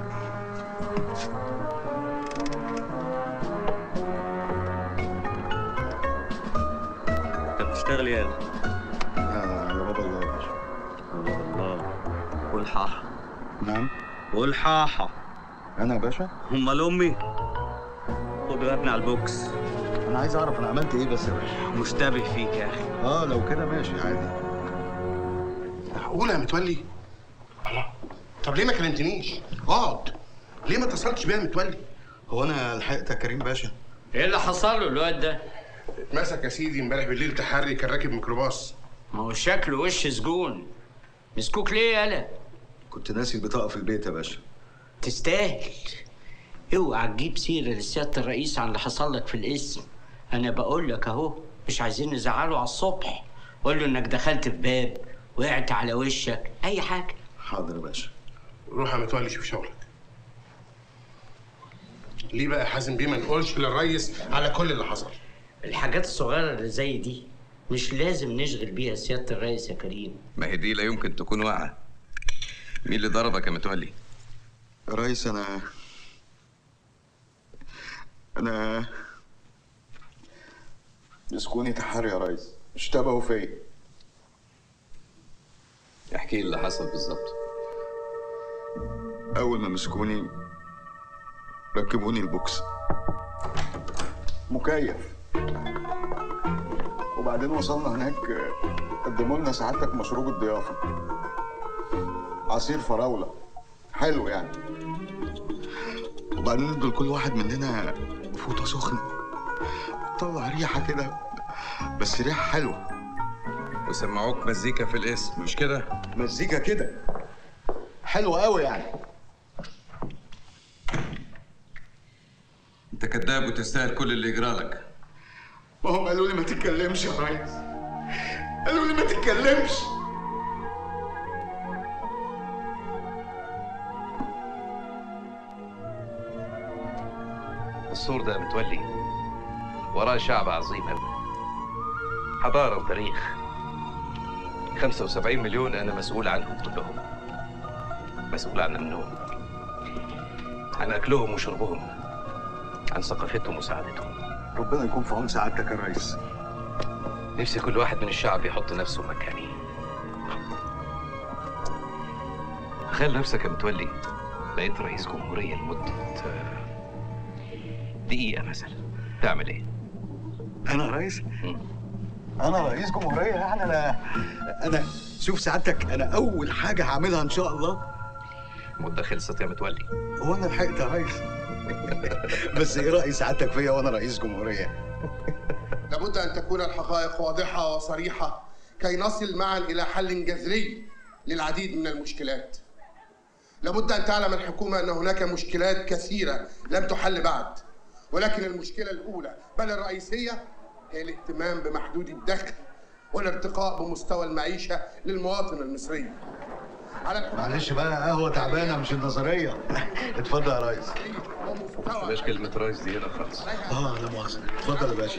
انت بتشتغل ايه على باب الله يا باشا الله قول حاحة نعم قول حاحة انا يا باشا امال امي خد يا ابني على البوكس انا عايز اعرف انا عملت ايه بس يا باشا مشتبه فيك يا اخي اه لو كده ماشي عادي معقوله يا متولي الله طب ليه ما كلمتنيش اقعد ليه ما اتصلتش بيا يا متولي هو انا لحقت يا كريم باشا ايه اللي حصل له الواد ده؟ اتمسك يا سيدي امبارح بالليل تحري كان راكب ميكروباص ما هو شكله وش سجون مسكوك ليه يالا؟ كنت ناسي البطاقه في البيت يا باشا تستاهل اوعى تجيب سيره لسياده الرئيس عن اللي حصل لك في الاسم انا بقول لك اهو مش عايزين نزعله على الصبح قول له انك دخلت في باب وقعت على وشك اي حاجه حاضر يا باشا روح يا متولي شوف شغلك ليه بقى يا حازم بيه ما نقولش للريس على كل اللي حصل الحاجات الصغيره اللي زي دي مش لازم نشغل بيها سياده الرئيس يا كريم ما هي دي لا يمكن تكون واقعة مين اللي ضربك يا متولي؟ يا ريس انا انا مسكوني تحري يا ريس اشتبهوا فيا احكي لي اللي حصل بالظبط اول ما مسكوني ركبوني البوكس مكيف وبعدين وصلنا هناك قدموا لنا سعادتك مشروب الضيافه عصير فراوله حلو يعني وبعدين ادوا لكل واحد مننا فوطه سخنه طلع ريحه كده بس ريحه حلوه وسمعوك مزيكا في الاسم مش كده؟ مزيكا كده حلوه قوي يعني انت كذاب وتستاهل كل اللي يجرى لك ما هم قالوا لي ما تتكلمش يا ريس قالوا لي ما تتكلمش السور ده متولي وراه شعب عظيم أوي حضارة وتاريخ 75 مليون أنا مسؤول عنهم كلهم مسؤول عن أمنهم عن أكلهم وشربهم عن ثقافتهم وسعادتهم ربنا يكون في عون سعادتك يا ريس نفسي كل واحد من الشعب يحط نفسه مكاني تخيل نفسك يا متولي بقيت رئيس جمهورية لمدة آه، دقيقة مثلا تعمل ايه؟ انا رئيس انا رئيس جمهوريه يعني انا انا شوف سعادتك انا اول حاجه هعملها ان شاء الله المدة خلصت يا متولي هو انا لحقت يا ريس بس ايه راي سعادتك فيا وانا رئيس جمهوريه لابد ان تكون الحقائق واضحه وصريحه كي نصل معا الى حل جذري للعديد من المشكلات لابد ان تعلم الحكومه ان هناك مشكلات كثيره لم تحل بعد ولكن المشكله الاولى بل الرئيسيه هي الاهتمام بمحدود الدخل والارتقاء بمستوى المعيشه للمواطن المصري على الحكومه معلش بقى قهوه تعبانه مش النظريه اتفضل يا ريس بلاش كلمة رئيس دي هنا خالص اه لا مؤاخذه اتفضل يا باشا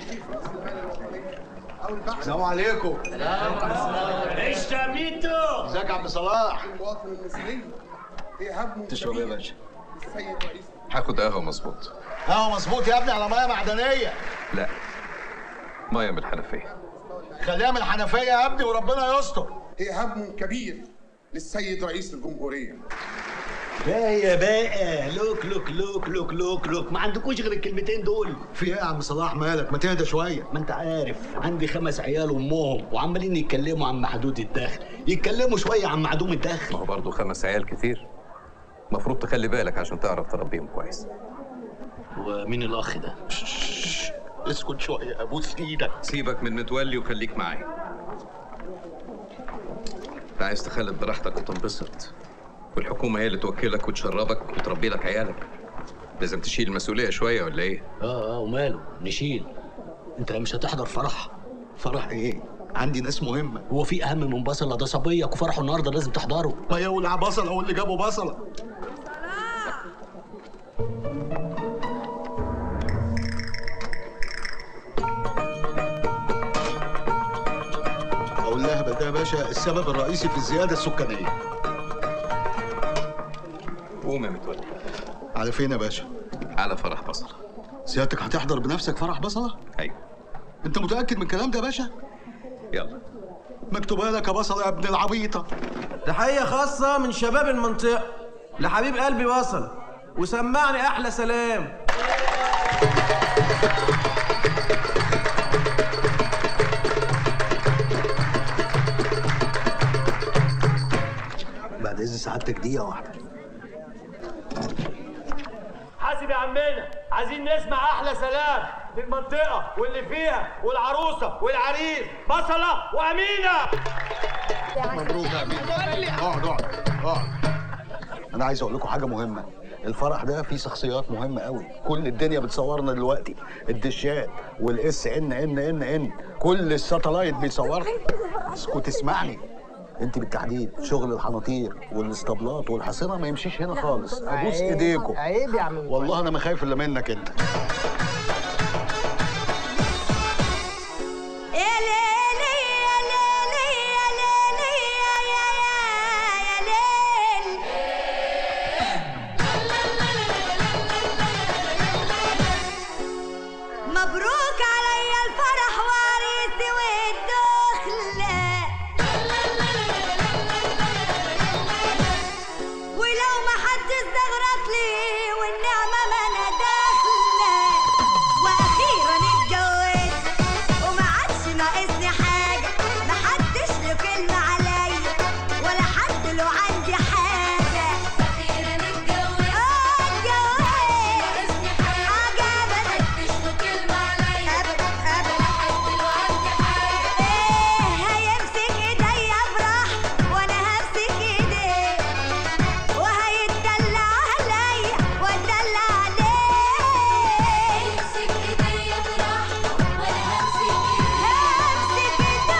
السلام عليكم ايش تعميتوا؟ ازيك يا عم صلاح المواطن المصري هي هم تشرب ايه يا باشا السيد رئيس هاخد قهوه مظبوط اه مظبوط يا ابني على ميه معدنيه لا ميه من الحنفيه خليها من الحنفيه يا ابني وربنا يستر إيهام كبير للسيد رئيس الجمهورية بقى يا بقى لوك لوك لوك لوك لوك لوك ما عندكوش غير الكلمتين دول في ايه يا عم صلاح مالك ما تهدى شويه ما انت عارف عندي خمس عيال وامهم وعمالين يتكلموا عن محدود الدخل يتكلموا شويه عن معدوم الدخل ما هو برضه خمس عيال كتير المفروض تخلي بالك عشان تعرف تربيهم كويس ومين الاخ ده اسكت شويه ابوس ايدك سيبك من متولي وخليك معايا انت عايز تخلد براحتك وتنبسط والحكومه هي اللي توكلك وتشربك وتربي لك عيالك لازم تشيل المسؤوليه شويه ولا ايه اه اه وماله نشيل انت مش هتحضر فرح فرح ايه عندي ناس مهمه هو في اهم من بصله ده صبيك وفرحه النهارده لازم تحضره ما يولع بصله هو اللي جابه بصله اقول لها بل ده يا باشا السبب الرئيسي في الزياده السكانيه قوم يا متولي على فين يا باشا على فرح بصله سيادتك هتحضر بنفسك فرح بصله ايوه انت متاكد من الكلام ده يا باشا يلا مكتوبه لك يا بصله يا ابن العبيطه تحية خاصة من شباب المنطقة لحبيب قلبي وصل وسمعني أحلى سلام بعد اذن سعادتك دقيقه واحده حاسب يا عمنا عايزين نسمع احلى سلام للمنطقه واللي فيها والعروسه والعريس بصله وامينه مبروك يا امين اقعد اقعد اقعد انا عايز اقول لكم حاجه مهمه الفرح ده فيه شخصيات مهمه قوي كل الدنيا بتصورنا دلوقتي الدشات والاس ان ان ان ان كل الساتلايت بيصورنا اسكت اسمعني انت بالتحديد شغل الحناطير والاسطبلات والحصينه ما يمشيش هنا خالص ابوس عيب- ايديكم عيب يا عم والله انا ما خايف الا منك انت يا ليلي يا ليلي يا ليلي يا يا يا يا ليل مبروك عليا الفرح وعريسي والدخلة ولو ما حد استغرب لي والنعمة ما انا داخلة واخيرا اتجوزت وما عادش ناقصني حاجة ما حدش له كلمة عليا ولا حد له عندي حاجة اخيرا اتجوزت اه اتجوزت ناقصني حاجة ابدا محدش له كلمة عليا ابدا ابدا ولا حد له عندي حاجة ايه هيمسك ايديا براحته وانا همسك ايديه وهيتدلع عليا واتدلع عليه يمسك ايديا براحته وانا همسك ايديه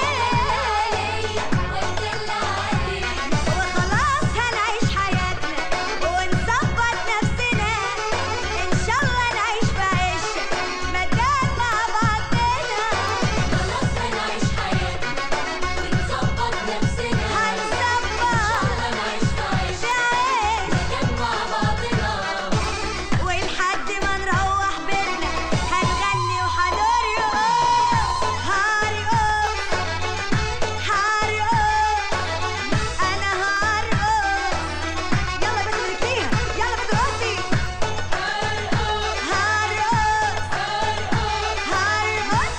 همسك ايديا واتدلع عليه وخلاص هنعيش حياتنا ونظبط نفسنا ان شاء الله نعيش في عيشة مدام مع بعضنا خلاص هنعيش حياتنا ونظبط نفسنا هنظبط ان شاء الله نعيش في عيشة مدام مع بعضنا ولحد ما نروح بيتنا هنغني وهنرقص هرقص هرقص انا هرقص يلا بنت ملكيها يلا بترقصي هرقص هرقص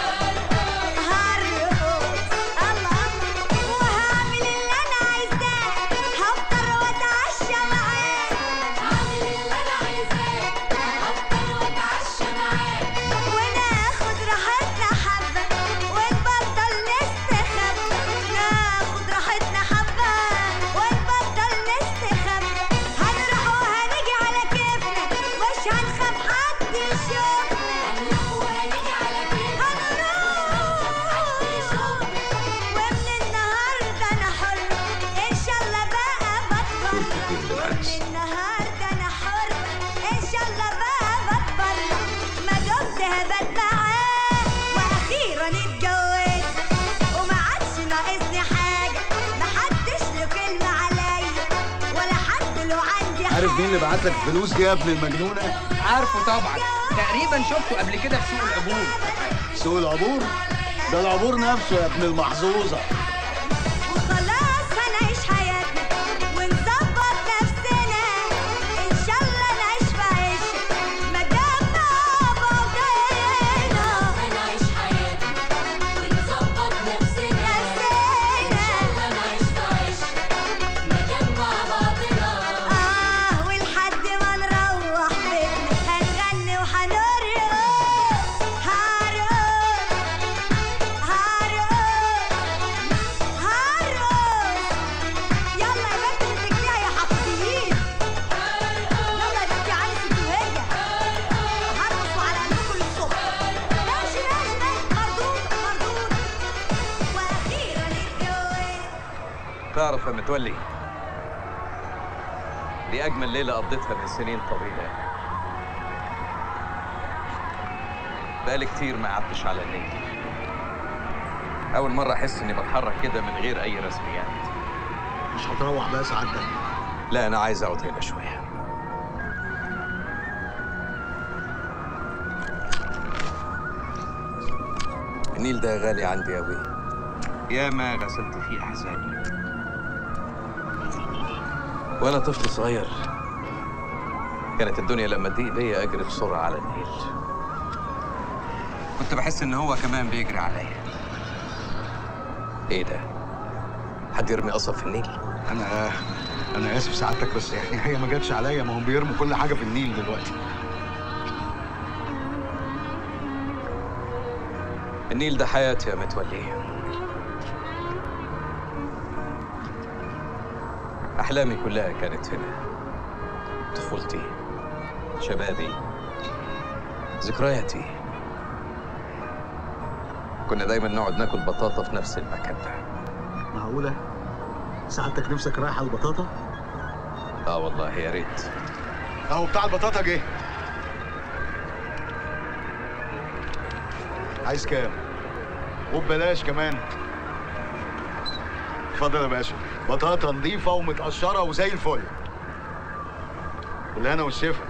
هرقص الله وهعمل اللي انا عايزاه هفطر واتعشى معاك هعمل اللي انا عايزاه هفطر واتعشى معاك وناخد راحتنا حبه ونبطل نستخبى ناخد راحتنا حبه ونبطل نستخبى هنروح وهنيجي على كيفنا مش هنخاف حد يشوفنا هنروح وهنيجي على كيفنا هنروح يشوفنا ومن النهارده انا حر ان شاء الله بقى بتبرع ومن النهارده انا حر ان شاء الله بقى بتبرع ما دمت هبت معاه واخيرا اتجوزت وما عادش ناقصني حاجه ما حدش له كلمه عليا ولا حد له عندي يا عارف مين اللي بعت لك الفلوس دي يا ابن المجنونه عارفه طبعا تقريبا شفته قبل كده في سوق العبور سوق العبور ده العبور نفسه يا ابن المحظوظه وخلاص هنعيش حياتنا ونظبط نفسنا ان شاء الله نعيش في عيش مدام مع بعضنا هنعيش حياتنا ونظبط نفسنا ان شاء الله نعيش في عيش مدام مع بعضنا اه ولحد ما نروح بيتنا هنغني وهنرقص هنرقص هنرقص هنرقص يلا يا بنت مسكنيها يا حفظيين يلا يا بنتي عرس الدهية هرقص على قلبكم للصبح ماشي ماشي ماشي مردود مردود واخيرا اتجوزت تعرف يا متولي دي أجمل ليلة قضيتها من سنين طويلة بقالي كتير ما قعدتش على النيل أول مرة أحس إني بتحرك كده من غير أي رسميات مش هتروح بقى سعادتك لا أنا عايز أقعد هنا شوية النيل ده غالي عندي أوي ياما غسلت فيه أحزاني وأنا طفل صغير كانت الدنيا لما تضيق بيا أجري بسرعة على النيل كنت بحس إن هو كمان بيجري عليا إيه ده؟ حد يرمي قصب في النيل؟ انا انا اسف سعادتك بس يعني هي ما جاتش عليا ما هم بيرموا كل حاجه في النيل دلوقتي النيل ده حياتي يا متولي أحلامي كلها كانت هنا طفولتي شبابي ذكرياتي كنا دايما نقعد ناكل بطاطا في نفس المكان ده معقوله سعادتك نفسك رايح على البطاطا اه والله يا ريت اهو بتاع البطاطا جه عايز كام وببلاش كمان اتفضل يا باشا بطاطا نظيفه ومتقشره وزي الفل بالهنا والشفا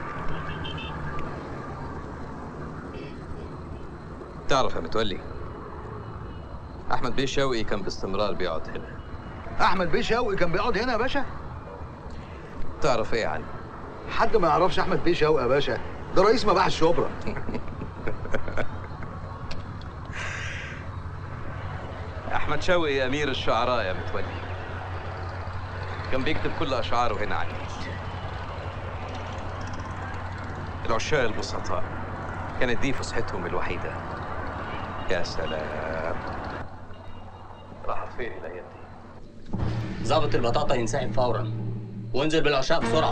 تعرف يا متولي أحمد بيه شوقي كان باستمرار بيقعد هنا احمد بيه شوقي كان بيقعد هنا يا باشا تعرف إيه عنه؟ حد ما يعرفش احمد بيه شوقي يا باشا ده رئيس مباحث الشبرا أحمد شوقي أمير الشعراء يا متولي كان بيكتب كل أشعاره هنا على النيل العشاق البسطاء كانت دي فسحتهم الوحيدة يا سلام راحت فين الأيام دي؟ ظابط البطاطا ينسحب فورا وانزل بالعشاء بسرعه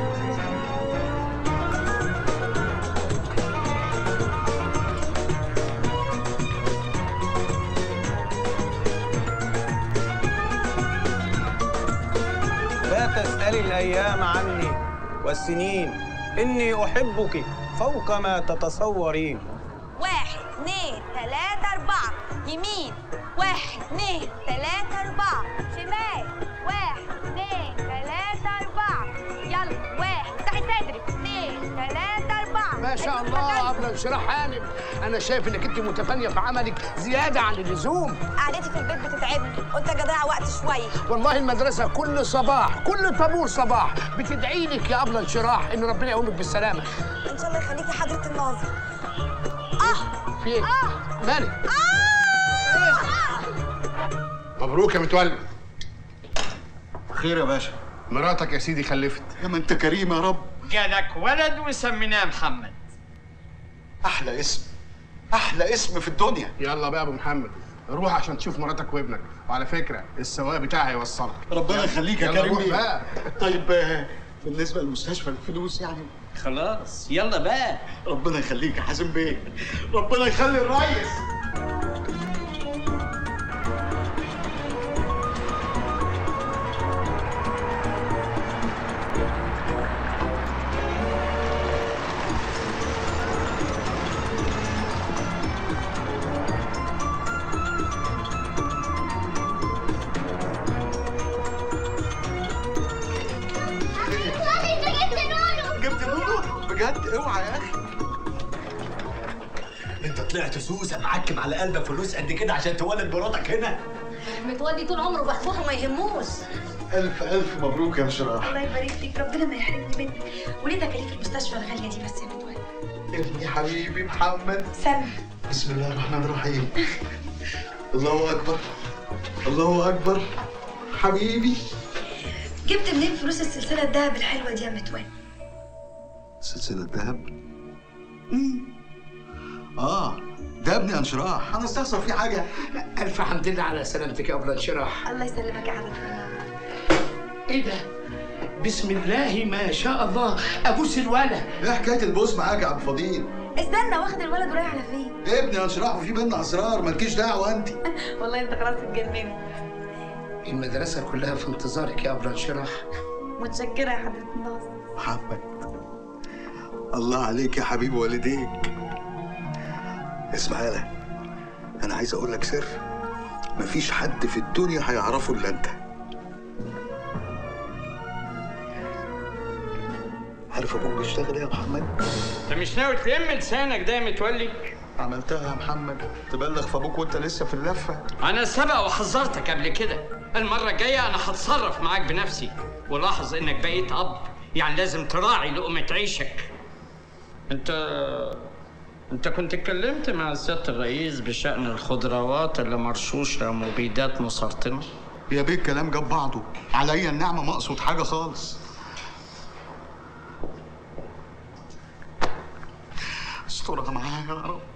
لا تسألي الأيام عني والسنين إني أحبك فوق ما تتصورين واحد اتنين تلاتة أربعة يمين واحد اتنين تلاتة أربعة شمال واحد اتنين تلاتة أربعة يلا واحد افتحي صدرك اتنين تلاتة أربعة ما شاء الله ابله انشراح هانم انا شايف انك انت متفانيه في عملك زياده عن اللزوم قعدتي في البيت بتتعبني قلت أجي أضيع وقت شوية والله المدرسه كل صباح كل طابور صباح بتدعي لك يا ابله انشراح ان ربنا يقومك بالسلامه إن شاء الله يخليكي حضرة الناظر آه في ايه آه مالك آه مبروك يا متولي خير يا باشا مراتك يا سيدي خلفت يا ما انت كريم يا رب جالك ولد وسميناه محمد احلى اسم احلى اسم في الدنيا يلا بقى يا ابو محمد روح عشان تشوف مراتك وابنك وعلى فكره السواق بتاعي هيوصلك ربنا يلا. يخليك يا يلا كريم روح بيه. بقى طيب آه، بالنسبه للمستشفى الفلوس يعني خلاص يلا بقى ربنا يخليك يا حازم بيه ربنا يخلي الريس بجد اوعى يا اخي انت طلعت سوسه معكم على قلبك فلوس قد كده عشان تولد مراتك هنا متولي طول عمره بخفوخ وما يهموش الف الف مبروك يا انشراح الله يبارك فيك ربنا ما يحرمني منك وليه تكاليف المستشفى الغاليه دي بس يا متولي ابني حبيبي محمد سامي بسم الله الرحمن الرحيم الله اكبر الله اكبر حبيبي جبت منين فلوس السلسله الذهب الحلوه دي يا متولي سلسلة ذهب اه ده ابني انشراح انا استخسر فيه حاجه الف حمد لله على سلامتك يا ابله انشراح الله يسلمك يا حضرتك ايه ده بسم الله ما شاء الله ابوس الولا ايه حكايه البوس معاك يا عبد الفضيل استنى واخد الولد ورايح على فين ابني انشراح وفي بينا اسرار مالكيش دعوه انت والله انت خلاص اتجننت المدرسه كلها في انتظارك يا ابله انشراح متشكره يا حضره الناصر محمد الله عليك يا حبيب والديك اسمع يالا انا عايز اقول لك سر مفيش حد في الدنيا هيعرفه الا انت عارف ابوك بيشتغل ايه يا محمد انت مش ناوي تلم لسانك ده يا متولي عملتها يا محمد تبلغ في ابوك وانت لسه في اللفه انا سبق وحذرتك قبل كده المره الجايه انا هتصرف معاك بنفسي ولاحظ انك بقيت اب يعني لازم تراعي لقمه عيشك انت انت كنت اتكلمت مع سياده الرئيس بشان الخضروات اللي مرشوشه مبيدات مسرطنه يا بيه الكلام جاب بعضه عليا النعمه ما اقصد حاجه خالص استرها معايا يا رب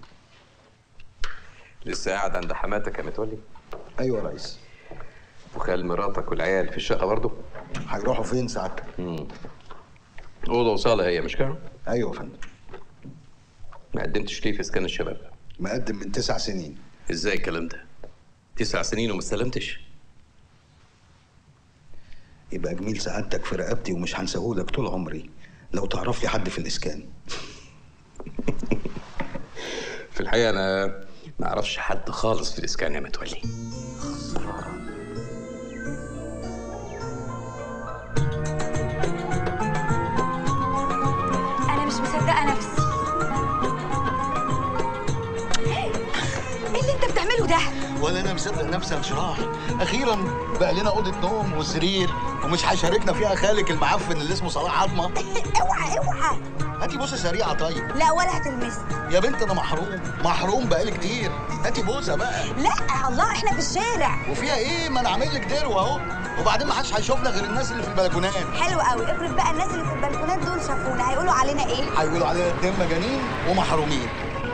لسه قاعد عند حماتك يا متولي ايوه يا ريس وخال مراتك والعيال في الشقه برضه هيروحوا فين سعادتك امم اوضه وصاله هي مش كده ايوه يا فندم ما قدمتش ليه في اسكان الشباب مقدم من تسع سنين ازاي الكلام ده تسع سنين وما استلمتش يبقى جميل سعادتك في رقبتي ومش هنساهولك طول عمري لو تعرف لي حد في الاسكان في الحقيقه انا ما اعرفش حد خالص في الاسكان يا متولي انا مش مصدقه نفسي ايه اللي انت بتعمله ده ولا انا مصدق نفسي يا انشراح اخيرا بقى لنا اوضه نوم وسرير ومش هيشاركنا فيها خالك المعفن اللي اسمه صلاح عظمه اوعى اوعى هاتي بوسه سريعه طيب لا ولا هتلمسني يا بنت انا محروم محروم بقالي كتير هاتي بوسه بقى لا الله احنا في الشارع وفيها ايه ما انا عامل لك ديرو اهو وبعدين ما حدش هيشوفنا غير الناس اللي في البلكونات حلو قوي افرض بقى الناس اللي في البلكونات دول شافونا هيقولوا علينا ايه هيقولوا علينا اتنين مجانين ومحرومين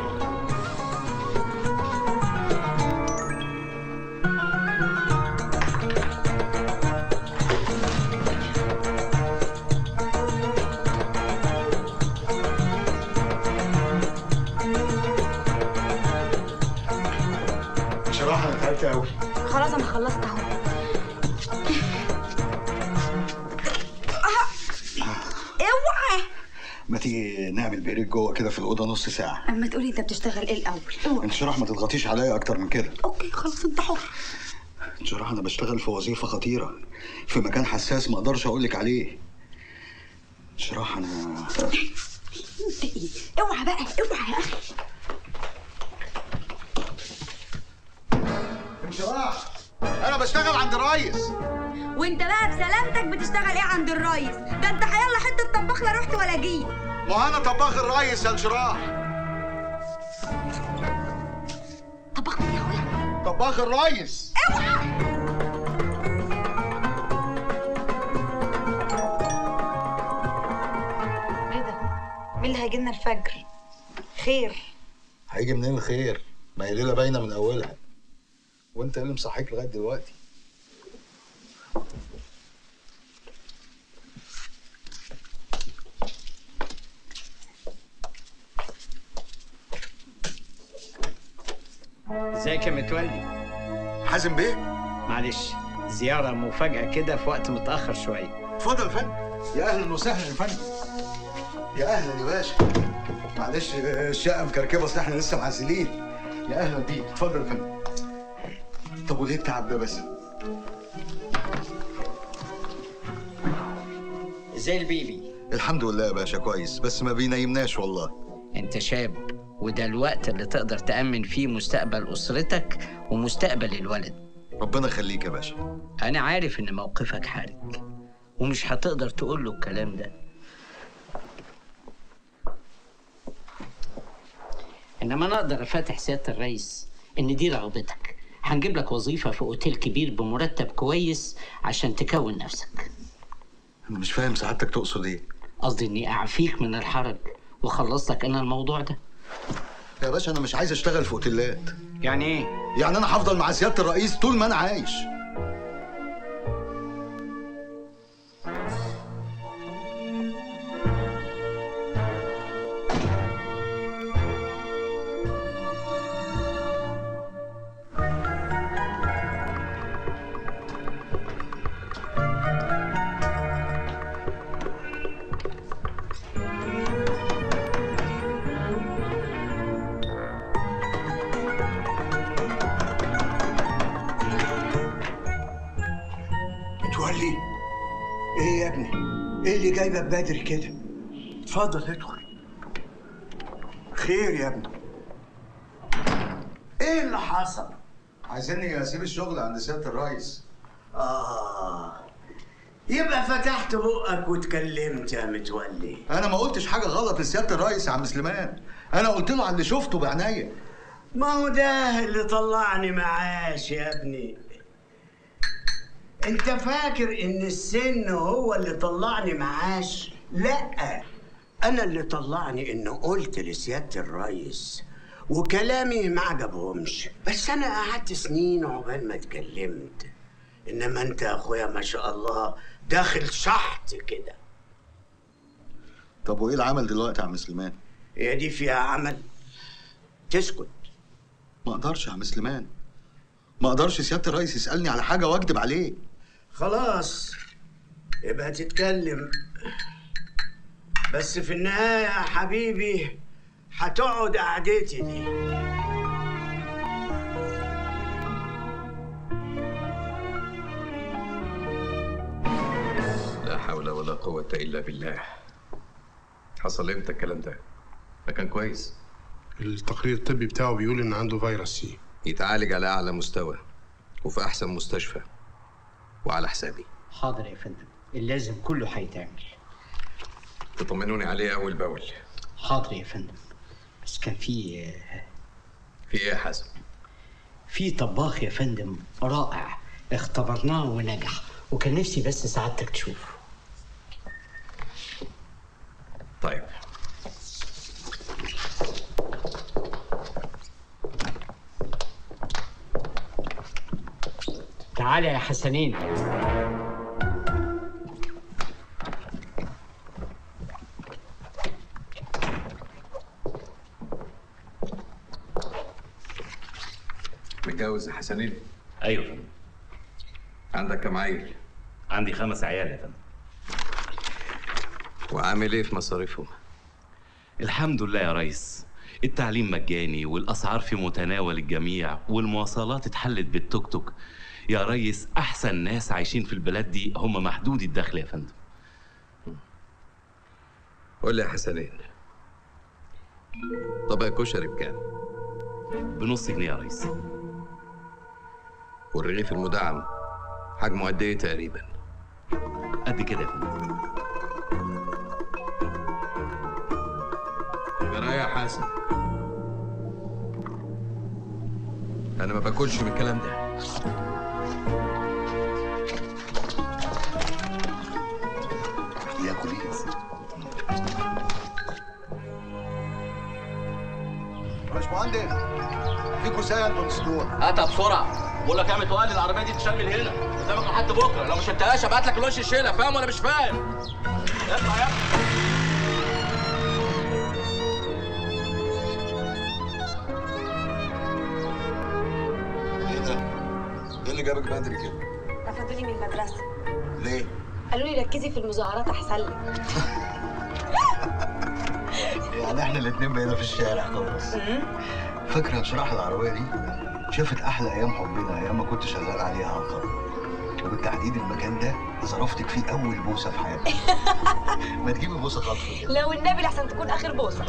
بصراحه انا تعبت قوي خلاص انا خلصت اهو اوعى ما تيجي نعمل بريك جوه كده في الاوضه نص ساعه اما تقولي انت بتشتغل ايه الاول اوعى انشراح ما تضغطيش عليا اكتر من كده اوكي خلاص انت حر انشراح انا بشتغل في وظيفه خطيره في مكان حساس ما اقدرش اقول لك عليه انشراح انا انت ايه اوعى بقى اوعى يا اخي انشراح انا بشتغل عند الريس وانت بقى بسلامتك بتشتغل ايه عند الريس ده انت حيالله حته طباخ لا رحت ولا جيت ما انا طباخ الريس يا انشراح طباخ مين يا اخويا طباخ الريس اوعى ايه ده مين اللي هيجي لنا الفجر خير هيجي منين الخير ما هي ليله باينه من اولها وانت إيه اللي مصحيك لغايه دلوقتي ازيك يا متولي حازم بيه معلش زياره مفاجاه كده في وقت متاخر شويه اتفضل يا فندم يا اهلا وسهلا يا فندم يا اهلا يا باشا معلش الشقه مكركبه اصل احنا لسه معزلين يا اهلا بيك اتفضل يا فندم طب وليه التعب ده بس ازاي البيبي الحمد لله يا باشا كويس بس ما بينيمناش والله انت شاب وده الوقت اللي تقدر تأمن فيه مستقبل أسرتك ومستقبل الولد ربنا يخليك يا باشا أنا عارف إن موقفك حرج ومش هتقدر تقول له الكلام ده إنما أنا أقدر أفاتح سيادة الرئيس إن دي رغبتك هنجيب لك وظيفة في أوتيل كبير بمرتب كويس عشان تكون نفسك انا مش فاهم سعادتك تقصد ايه قصدي إني أعفيك من الحرج وخلص لك أنا الموضوع ده يا باشا انا مش عايز اشتغل في اوتيلات يعني إيه؟ يعني انا هفضل مع سياده الرئيس طول ما انا عايش متولي ايه يا ابني ايه اللي جايبك بدري كده اتفضل ادخل خير يا ابني ايه اللي حصل عايزيني اسيب الشغل عند سياده الرئيس اه يبقى فتحت بقك واتكلمت يا متولي انا ما قلتش حاجه غلط لسياده الرئيس يا عم سليمان انا قلت له على اللي شفته بعينيا ما هو ده اللي طلعني معاش يا ابني انت فاكر ان السن هو اللي طلعني معاش لا انا اللي طلعني انه قلت لسياده الريس وكلامي ما عجبهمش بس انا قعدت سنين عقبال ما اتكلمت انما انت يا اخويا ما شاء الله داخل شحط كده طب وايه العمل دلوقتي يا عم سليمان هي دي فيها عمل تسكت ما اقدرش يا عم سليمان ما اقدرش سياده الرئيس يسالني على حاجه واكدب عليه خلاص يبقى تتكلم بس في النهاية يا حبيبي هتقعد قعدتي دي لا حول ولا قوة إلا بالله حصل امتى الكلام ده؟ ده كان كويس التقرير الطبي بتاعه بيقول ان عنده فيروس سي يتعالج على أعلى مستوى وفي أحسن مستشفى وعلى حسابي حاضر يا فندم اللازم كله هيتعمل تطمنوني عليه أول بأول حاضر يا فندم بس كان في في إيه يا حسن؟ في طباخ يا فندم رائع اختبرناه ونجح وكان نفسي بس سعادتك تشوفه طيب تعالى يا حسنين متجوز يا حسنين؟ ايوه يا فندم عندك كم عيل؟ عندي خمس عيال يا فندم وعامل إيه في مصاريفهم؟ الحمد لله يا ريس التعليم مجاني والاسعار في متناول الجميع والمواصلات اتحلت بالتوك توك يا ريس احسن ناس عايشين في البلاد دي هم محدودي الدخل يا فندم قول لي يا حسنين طبق كشري بكام؟ بنص جنيه يا ريس والرغيف المدعم حجمه قد إيه تقريبا؟ قد كده يا فندم جرايه يا حسن انا ما باكلش من الكلام ده ياكل ايه باشمهندس في كوسايه انتوا نسيتوها هاتها بسرعه بقول لك يا متولي العربيه دي تشال من هنا قدامك لحد بكره لو ما شلتهاش ابعت لك الوش الشيله فاهم ولا مش فاهم؟ اطلع يا ابني ايه ده؟ ايه اللي جابك بدري كده؟ رفضوني من المدرسة ليه؟ قالوا لي ركزي في المظاهرات أحسن لك يعني احنا الاتنين بقينا في الشارع خلاص فاكره بصراحه العربيه دي شافت احلى ايام حبنا ايام ما كنت شغال عليها عقار وبالتحديد المكان ده ظرفتك فيه اول بوسه في حياتي ما تجيبي بوسه خطف لو النبي لحسن تكون اخر بوسه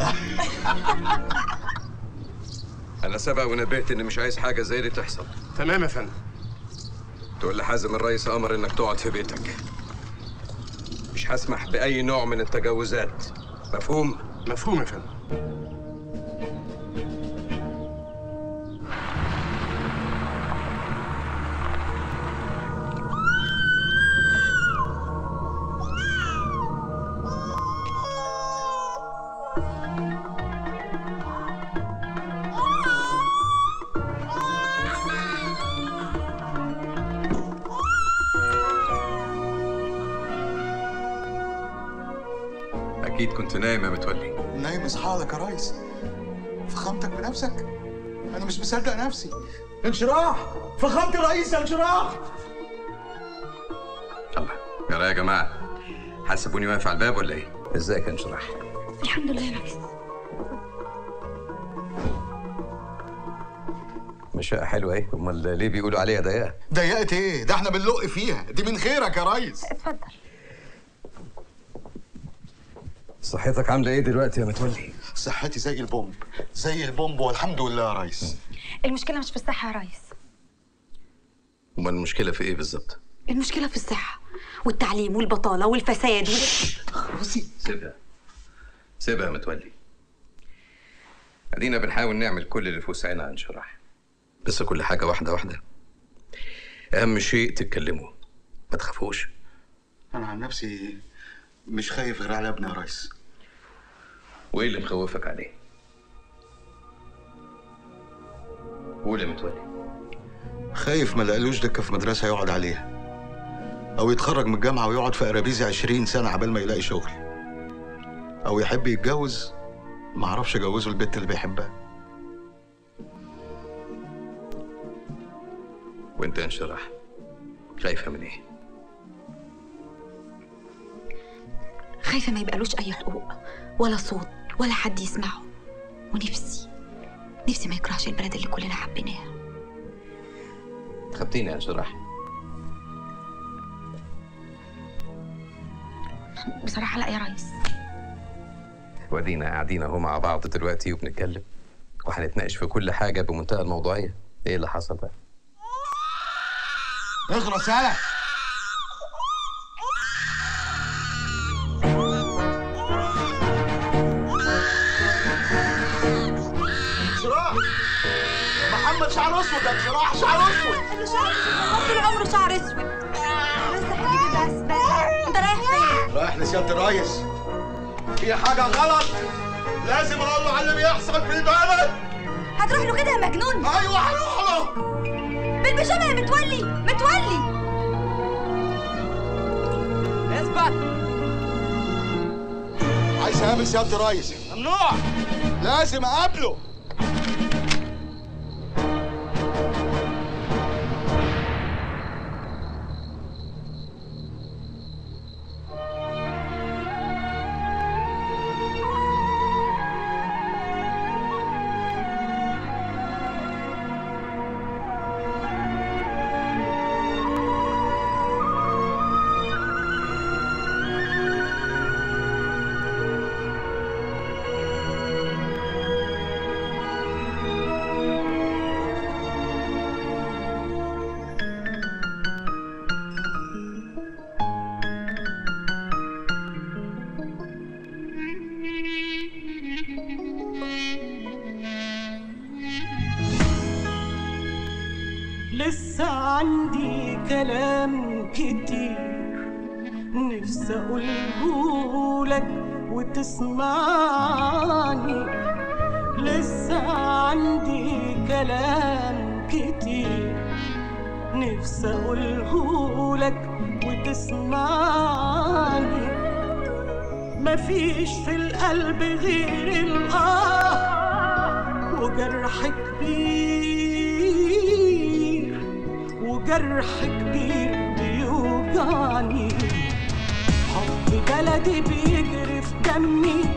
انا سبق ونبهت اني مش عايز حاجه زي دي تحصل تمام يا فندم تقول لحازم الرئيس امر انك تقعد في بيتك مش هسمح باي نوع من التجاوزات مفهوم مفهوم يا فندم اكيد كنت نايم يا متولي نايم اصحالك يا ريس فخامتك بنفسك انا مش مصدق نفسي انشراح فخامة الرئيس انشراح يا يا جماعه حسبوني واقف على الباب ولا ايه ازيك يا انشراح الحمد لله يا ريس مش حلوه ايه امال ليه بيقولوا عليها ضيقه ضيقت ايه ده احنا بنلق فيها دي من خيرك يا ريس اتفضل صحتك عامله ايه دلوقتي يا متولي صحتي زي البومب زي البومب والحمد لله يا ريس المشكله مش في الصحه يا ريس امال المشكله في ايه بالظبط المشكله في الصحه والتعليم والبطاله والفساد وال... سيبها سيبها يا متولي ادينا بنحاول نعمل كل اللي في وسعنا يا انشراح بس كل حاجه واحده واحده اهم شيء تتكلموا ما تخافوش انا عن نفسي مش خايف غير على ابني يا ريس وايه اللي مخوفك عليه قول يا متولي خايف ما لقالوش دكه في مدرسه يقعد عليها او يتخرج من الجامعه ويقعد في قرابيزي 20 سنه عبال ما يلاقي شغل او يحب يتجوز ما اعرفش اجوزه البنت اللي بيحبها وانت يا انشراح خايفه من ايه خايفه ما يبقالوش اي حقوق ولا صوت ولا حد يسمعه ونفسي نفسي ما يكرهش البلد اللي كلنا حبيناها خبتيني يا انشراح بصراحه لا يا ريس ودينا قاعدين اهو مع بعض دلوقتي وبنتكلم وهنتناقش في كل حاجه بمنتهى الموضوعيه ايه اللي حصل بقى اخرس يالا انشراح محمد شعر اسود يا انشراح شعر اسود اللي شعر اسود طول عمره شعر اسود بس يا حبيبي بس بس انت رايح فين؟ رايح لسياده الريس في حاجه غلط لازم اقول له على اللي بيحصل في البلد هتروح له كده يا مجنون ايوه هروح له بالبيجامه يا متولي متولي اثبت عايز اقابل سياده الريس ممنوع لازم اقابله لسه عندي كلام كتير نفسي اقوله لك وتسمعني لسه عندي كلام كتير نفسي اقوله لك وتسمعني مفيش في القلب غير الآه وجرح كبير وجرح كبير بيوجعني حب بلدي بيجري في دمي